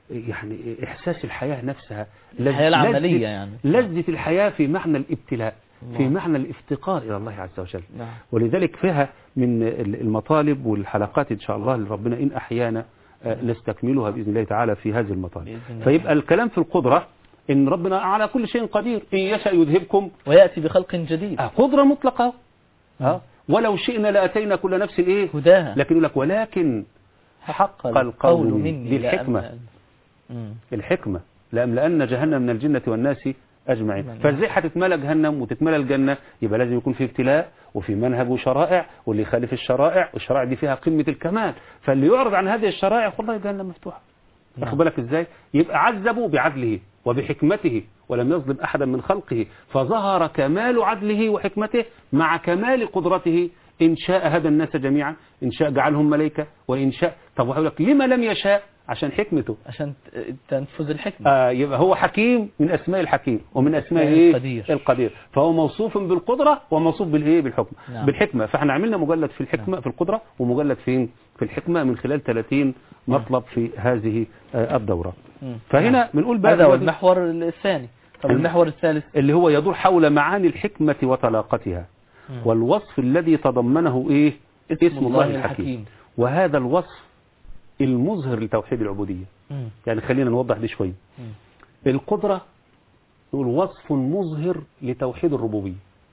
يعني إحساس الحياة نفسها الحياة لذ- العملية لذة- يعني. لذة الحياة في معنى الابتلاء في الله. معنى الافتقار إلى الله عز وجل نعم. ولذلك فيها من ال- المطالب والحلقات إن شاء الله اللي ربنا إن أحيانا آه، نستكملها بإذن الله تعالى في هذه المطالب بإذن الله. فيبقى الكلام في القدرة إن ربنا على كل شيء قدير إن يشاء يذهبكم ويأتي بخلق جديد آه، قدرة مطلقة آه. ولو شئنا لأتينا كل نفس إيه هداها لكن يقول لك ولكن حق القول القول مني. مني دي الحكمة. لأملأ- مم. الحكمة لأملأن جهنم من الجنة والناس أجمعين نعم. فازاي هتتملى جهنم وتتملى الجنة يبقى لازم يكون في ابتلاء وفي منهج وشرائع واللي يخالف الشرائع والشرائع دي فيها قمة الكمال فاللي يعرض عن هذه الشرائع والله جهنم مفتوحة نعم. واخد بالك ازاي يبقى عذبوا بعدله وبحكمته ولم يظلم أحدا من خلقه فظهر كمال عدله وحكمته مع كمال قدرته إن شاء هدى الناس جميعا إن شاء جعلهم ملائكة وإن شاء طب وهقول لك لما لم يشاء عشان حكمته عشان ت- تنفذ الحكمة آه يبقى هو حكيم من أسماء الحكيم ومن أسماء أسماء إيه؟ القدير. القدير فهو موصوف بالقدرة وموصوف بالإيه بالحكم نعم. بالحكمة فاحنا عملنا مجلد في الحكمة في القدرة ومجلد فين في الحكمة من خلال 30 مطلب في هذه آه الدورة مم. فهنا نعم. بنقول بقى هذا هو دلوقتي المحور الثاني طب المحور الثالث اللي هو يدور حول معاني الحكمة وطلاقتها مم. والوصف الذي تضمنه إيه اسم, الله الحكيم وهذا الوصف المظهر لتوحيد العبودية مم. يعني خلينا نوضح دي شوية مم. القدرة نقول وصف مظهر لتوحيد الربوبية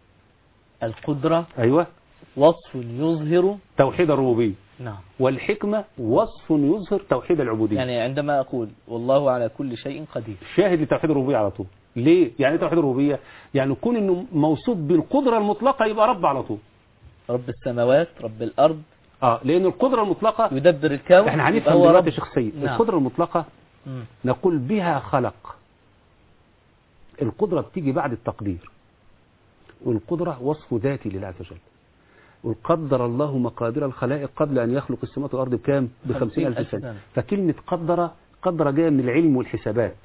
القدرة أيوة وصف يظهر توحيد الربوبية نعم والحكمة وصف يظهر توحيد العبودية يعني عندما أقول والله على كل شيء قدير شاهد لتوحيد الربوبية على طول ليه؟ يعني ايه توحيد الربوبية؟ يعني يكون انه موصوف بالقدرة المطلقة يبقى رب على طول رب السماوات رب الأرض اه لان القدرة المطلقة يدبر الكون احنا يبقى هنفهم هو دلوقتي رب يا شيخ سيد نعم. القدرة المطلقة مم. نقول بها خلق القدرة بتيجي بعد التقدير والقدرة وصف ذاتي لله عز وجل وقدر الله مقادير الخلائق قبل أن يخلق السماوات والأرض بكام؟ بخمسين ألف ألف سنة سنة. فكلمة قدر قدر جاية من العلم والحسابات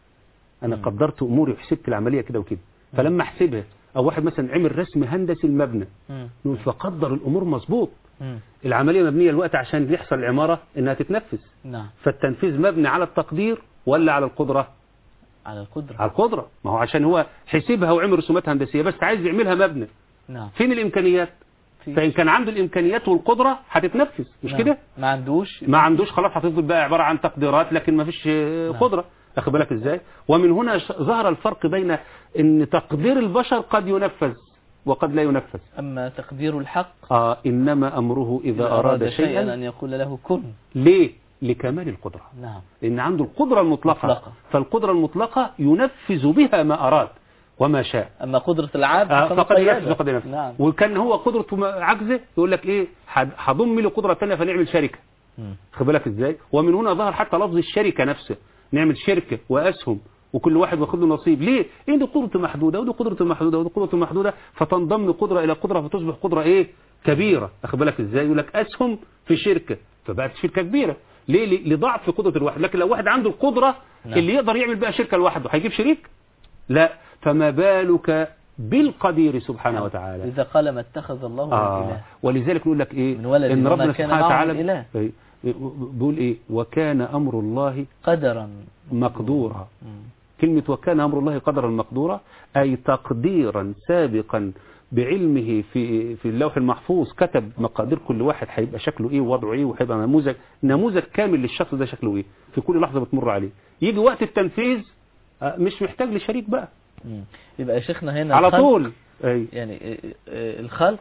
أنا مم. قدرت أموري وحسبت العملية كده وكده فلما أحسبها أو واحد مثلا عمل رسم هندسي المبنى مم. نقول فقدر الأمور مظبوط مم. العملية مبنية الوقت عشان يحصل العمارة إنها تتنفذ نعم فالتنفيذ مبني على التقدير ولا على القدرة على القدرة على القدرة ما هو عشان هو حسبها وعمل رسومات هندسية بس عايز يعملها مبنى نعم فين الإمكانيات في- فإن كان عنده الإمكانيات والقدرة هتتنفذ مش نعم. كده ما عندوش ما عندوش خلاص هتفضل بقى عبارة عن تقديرات لكن ما فيش آه، نعم. قدرة أخد بالك إزاي ومن هنا ش- ظهر الفرق بين إن تقدير البشر قد ينفذ وقد لا ينفذ أما تقدير الحق آه إنما أمره إذا أراد شيئا أن يقول له كن ليه لكمال القدرة نعم لأن عنده القدرة المطلقة مطلقة. فالقدرة المطلقة ينفذ بها ما أراد وما شاء أما قدرة العبد آه، فقد مقيدة. ينفذ فقد ينفذ نعم وكان هو قدرته م- عجزه يقول لك ايه هد- هضم له قدره ثانيه فنعمل شركه مم. خد بالك ازاي ومن هنا ظهر حتى لفظ الشركه نفسه نعمل شركه واسهم وكل واحد واخد له نصيب ليه ايه دي قدرته محدوده ودي قدرته محدوده ودي قدرته محدوده فتنضم قدره الى قدره فتصبح قدره ايه كبيره واخد بالك ازاي يقول لك اسهم في شركه فبقت شركه كبيره ليه ل- لضعف قدره الواحد لكن لو واحد عنده القدره نعم. اللي يقدر يعمل بقى شركه لوحده هيجيب شريك لا فما بالك بالقدير سبحانه وتعالى إذا قال ما اتخذ الله من آه إله ولذلك نقول لك ايه من ولد ان وما ربنا كان سبحانه معه وتعالى من إله. إيه، بيقول ايه وكان امر الله قدرا مقدورا مم. كلمة وكان امر الله قدرا مقدورا اي تقديرا سابقا بعلمه في في اللوح المحفوظ كتب مقادير كل واحد هيبقى شكله ايه ووضعه ايه وهيبقى نموذج نموذج كامل للشخص ده شكله ايه في كل لحظة بتمر عليه يجي وقت التنفيذ آه، مش محتاج لشريك بقى مم. يبقى يا شيخنا هنا على الخلق- طول أي. يعني آه، آه، الخلق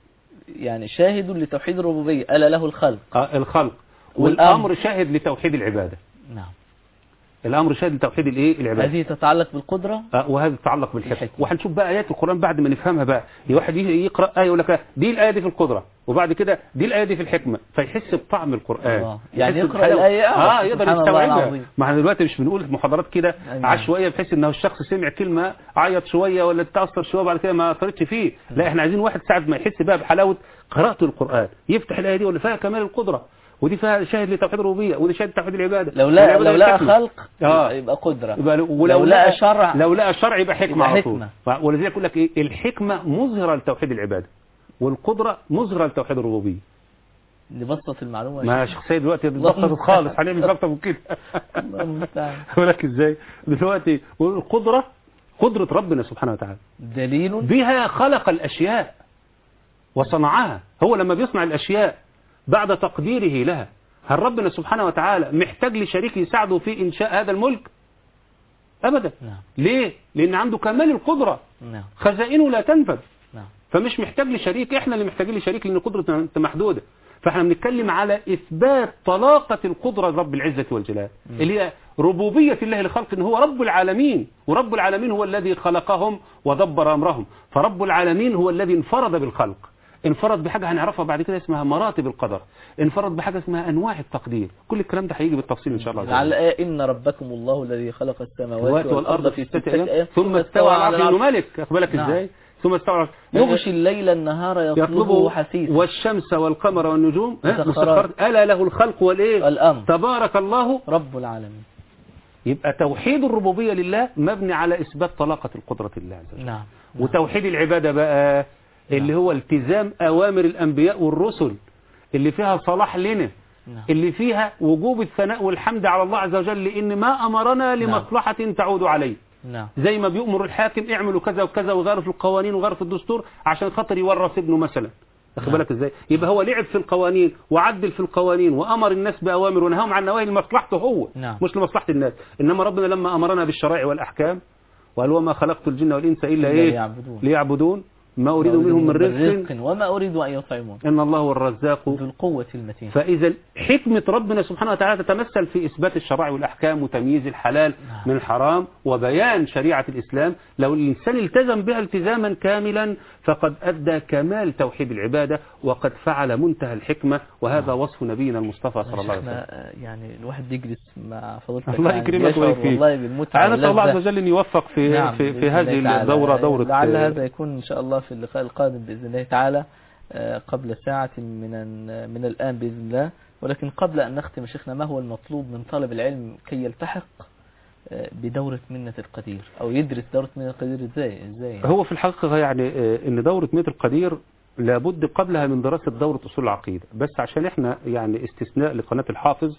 يعني شاهد لتوحيد الربوبية ألا له الخلق آه، الخلق والأمر. والامر شاهد لتوحيد العبادة نعم الامر شاهد لتوحيد الايه العبادة هذه تتعلق بالقدرة آه، وهذا يتعلق بالحكمة الحكمة. وهنشوف بقى آيات القرآن بعد ما نفهمها بقى واحد يجي يقرأ آية يقول لك دي الآية دي في القدرة وبعد كده دي الآية دي في الحكمة فيحس بطعم القرآن الله. يعني يحس يقرأ بحلاوة. الآية اه آه، يقدر سبحان الله يستوعبها العظيم. ما احنا دلوقتي مش بنقول محاضرات كده أيوة. عشوائية بحيث ان الشخص سمع كلمة عيط شوية ولا اتأثر شوية وبعد كده ما أثرتش فيه لا احنا عايزين واحد ساعة ما يحس بقى بحلاوة قراءة القرآن يفتح الآية دي ولا فيها كمال القدرة ودي فيها شاهد لتوحيد الربوبية ودي شاهد لتوحيد العبادة لو لا والعبادة لو لقى للحكمة. خلق آه. يبقى قدرة يبقى ولو لو لقى شرع لو لقى شرع يبقى حكمة يبقى على طول حكمة. ف- ولذلك يقول لك ايه الحكمة مظهرة لتوحيد العبادة والقدرة مظهرة لتوحيد الربوبية نبسط المعلومة ما يا يا شيخ سيد دلوقتي الله اتبسطت خالص هنعمل اكتر من كده الله المستعان أقول لك ازاي دلوقتي القدرة قدرة ربنا سبحانه وتعالى دليل بها خلق الأشياء وصنعها هو لما بيصنع الأشياء بعد تقديره لها هل ربنا سبحانه وتعالى محتاج لشريك يساعده في إنشاء هذا الملك أبدا نعم ليه لأن عنده كمال القدرة نعم خزائنه لا تنفذ نعم فمش محتاج لشريك احنا اللي محتاجين لشريك لان قدرتنا انت محدوده فاحنا بنتكلم على اثبات طلاقه القدره لرب العزه والجلال اللي هي ربوبيه الله لخلق ان هو رب العالمين ورب العالمين هو الذي خلقهم ودبر امرهم فرب العالمين هو الذي انفرد بالخلق انفرد بحاجه هنعرفها بعد كده اسمها مراتب القدر انفرد بحاجه اسمها انواع التقدير كل الكلام ده هيجي بالتفصيل ان شاء الله عز وجل. على الآية إن ربكم الله الذي خلق السماوات السماوات والارض في ستة ايام ثم استوى على العرش ملك اخد بالك نعم. ازاي ثم استوى على يغشي الليل النهار يطلبه يطلبه حثيثا والشمس والقمر والنجوم ها؟ مسخرات. مسخرات ألا له الخلق والإيه الأمر تبارك الله رب العالمين يبقى توحيد الربوبية لله مبني على إثبات طلاقة القدرة لله عز وجل نعم وتوحيد العبادة بقى اللي هو التزام أوامر الأنبياء والرسل اللي فيها صلاح لنا نعم اللي فيها وجوب الثناء والحمد على الله عز وجل لأن ما أمرنا لمصلحة تعود عليه نعم زي ما بيؤمر الحاكم اعملوا كذا وكذا وغيروا في القوانين وغيروا في الدستور عشان خاطر يورث ابنه مثلا واخد نعم. بالك ازاي يبقى هو لعب في القوانين وعدل في القوانين وامر الناس باوامر ونهاهم عن نواهي لمصلحته هو نعم. مش لمصلحه الناس انما ربنا لما امرنا بالشرائع والاحكام وقال وما خلقت الجن والانس الا إلا ايه ليعبدون. ليعبدون ما اريد منهم من رزق وما أريد أن يطعمون ان الله هو الرزاق ذو القوة المتين فإذا حكمة ربنا سبحانه وتعالى تتمثل في إثبات الشرائع والأحكام وتمييز الحلال نعم. من الحرام وبيان شريعة الإسلام لو الإنسان التزم بها التزاما كاملا فقد أدى كمال توحيد العبادة وقد فعل منتهى الحكمة وهذا وصف نبينا المصطفى صلى الله عليه وسلم شيخنا، آه، يعني الواحد يجلس مع فضيلتك الله يعني يكرمك يشعر ويكفيك. والله بالمتعة أنا أسأل الله واللذة. عز وجل أن يوفق في نعم، في, بإذن في هذه الله تعالى. الدورة دورة لعل هذا يكون إن شاء الله في اللقاء القادم بإذن الله تعالى آه، قبل ساعة من ال- من الآن بإذن الله ولكن قبل أن نختم يا شيخنا ما هو المطلوب من طالب العلم كي يلتحق آه، بدورة منة القدير أو يدرس دورة منة القدير إزاي إزاي هو في الحقيقة يعني آه، ان دورة ميت القدير لابد قبلها من دراسة دورة أصول العقيدة بس عشان احنا يعني استثناء لقناة الحافظ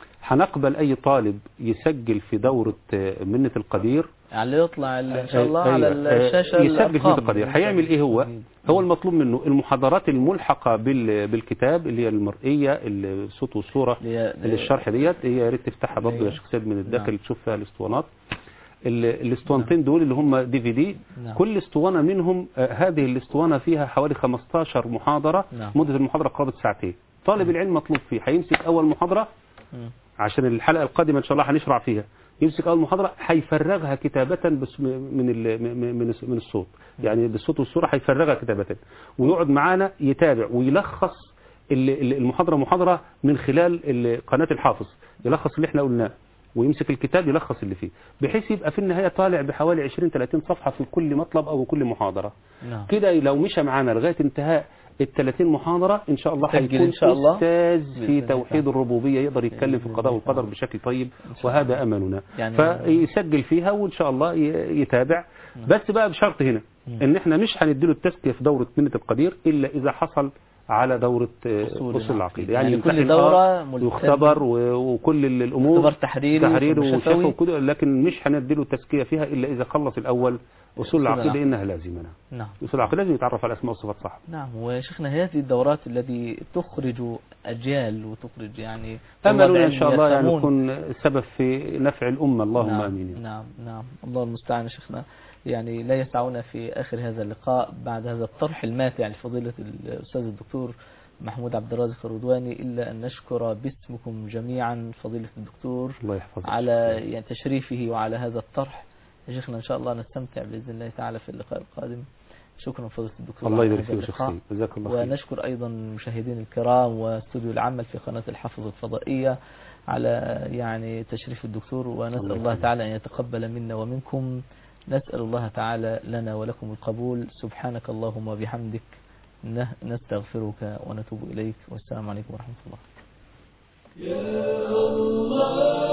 هنقبل أي طالب يسجل في دورة آه، منة القدير يعني يطلع ال- إن شاء الله أيوة. على آه، الشاشة يسجل في الأرقام. ميت القدير هيعمل ايه هو هو المطلوب منه المحاضرات الملحقة بال- بالكتاب اللي هي المرئية الصوت والصورة لي- اللي الشرح ديت هي يا ريت تفتحها برضه يا أيوة. شيخ سيد من الداخل نعم. تشوف فيها الاسطوانات ال- الاسطوانتين دول اللي هم دي في دي نعم. كل اسطوانة منهم آه، هذه الاسطوانة فيها حوالي 15 محاضرة نعم. مدة المحاضرة قرابة ساعتين طالب العلم مطلوب فيه هيمسك أول محاضرة مم. عشان الحلقة القادمة إن شاء الله هنشرع فيها يمسك أول محاضرة هيفرغها كتابة بس من ال- من من من الصوت يعني بالصوت والصورة هيفرغها كتابة ويقعد معانا يتابع ويلخص ال- ال- المحاضرة محاضرة من خلال ال- قناة الحافظ يلخص اللي احنا قلناه ويمسك الكتاب يلخص اللي فيه بحيث يبقى في النهاية طالع بحوالي 20 30 صفحة في كل مطلب أو كل محاضرة نعم كده لو مشى معانا لغاية انتهاء ال 30 محاضرة إن شاء الله سجل هيكون إن شاء الله. أستاذ بإذن في الله توحيد تعالى. الربوبية يقدر يتكلم في بإذن القضاء الله والقدر تعالى. بشكل طيب إن شاء وهذا أملنا يعني- فيسجل فيها وإن شاء الله ي- يتابع بس بقى بشرط هنا مم. إن إحنا مش هنديله التزكية في دورة منة القدير إلا إذا حصل على دورة آه، أصول أصول العقيدة يعني يمتحن كل آه دورة ملتزم. ويختبر و- وكل ال- الأمور اختبار تحريري تحرير وشفوي. وشفوي وكده لكن مش هنديله التزكية فيها إلا إذا خلص الأول أصول العقيدة العقيدة. إنها لازمة نعم أصول العقيدة لازم يتعرف على أسماء والصفات صح نعم وشيخنا هذه الدورات التي تخرج أجيال وتخرج يعني طلاب أملنا إن علم شاء الله يعني يفهمون. يكون سبب في نفع الأمة اللهم نعم آمين يعني. نعم نعم الله المستعان يا شيخنا يعني لا يسعنا في آخر هذا اللقاء بعد هذا الطرح الماتع لفضيلة الأستاذ الدكتور محمود عبد الرازق الرضواني إلا أن نشكر باسمكم جميعا فضيلة الدكتور الله يحفظك على يعني تشريفه وعلى هذا الطرح يا شيخنا إن شاء الله نستمتع بإذن الله تعالى في اللقاء القادم شكرا فضيلة الدكتور الله على يبارك هذا فيك يا شيخ اللقاء. سيد جزاك الله خير ونشكر أيضا المشاهدين الكرام واستوديو العمل في قناة الحافظ الفضائية على يعني تشريف الدكتور ونسأل الله الله يخليك. تعالى أن يتقبل منا ومنكم نسأل الله تعالى لنا ولكم القبول سبحانك اللهم وبحمدك نه- نستغفرك ونتوب إليك والسلام عليكم ورحمة الله يا الله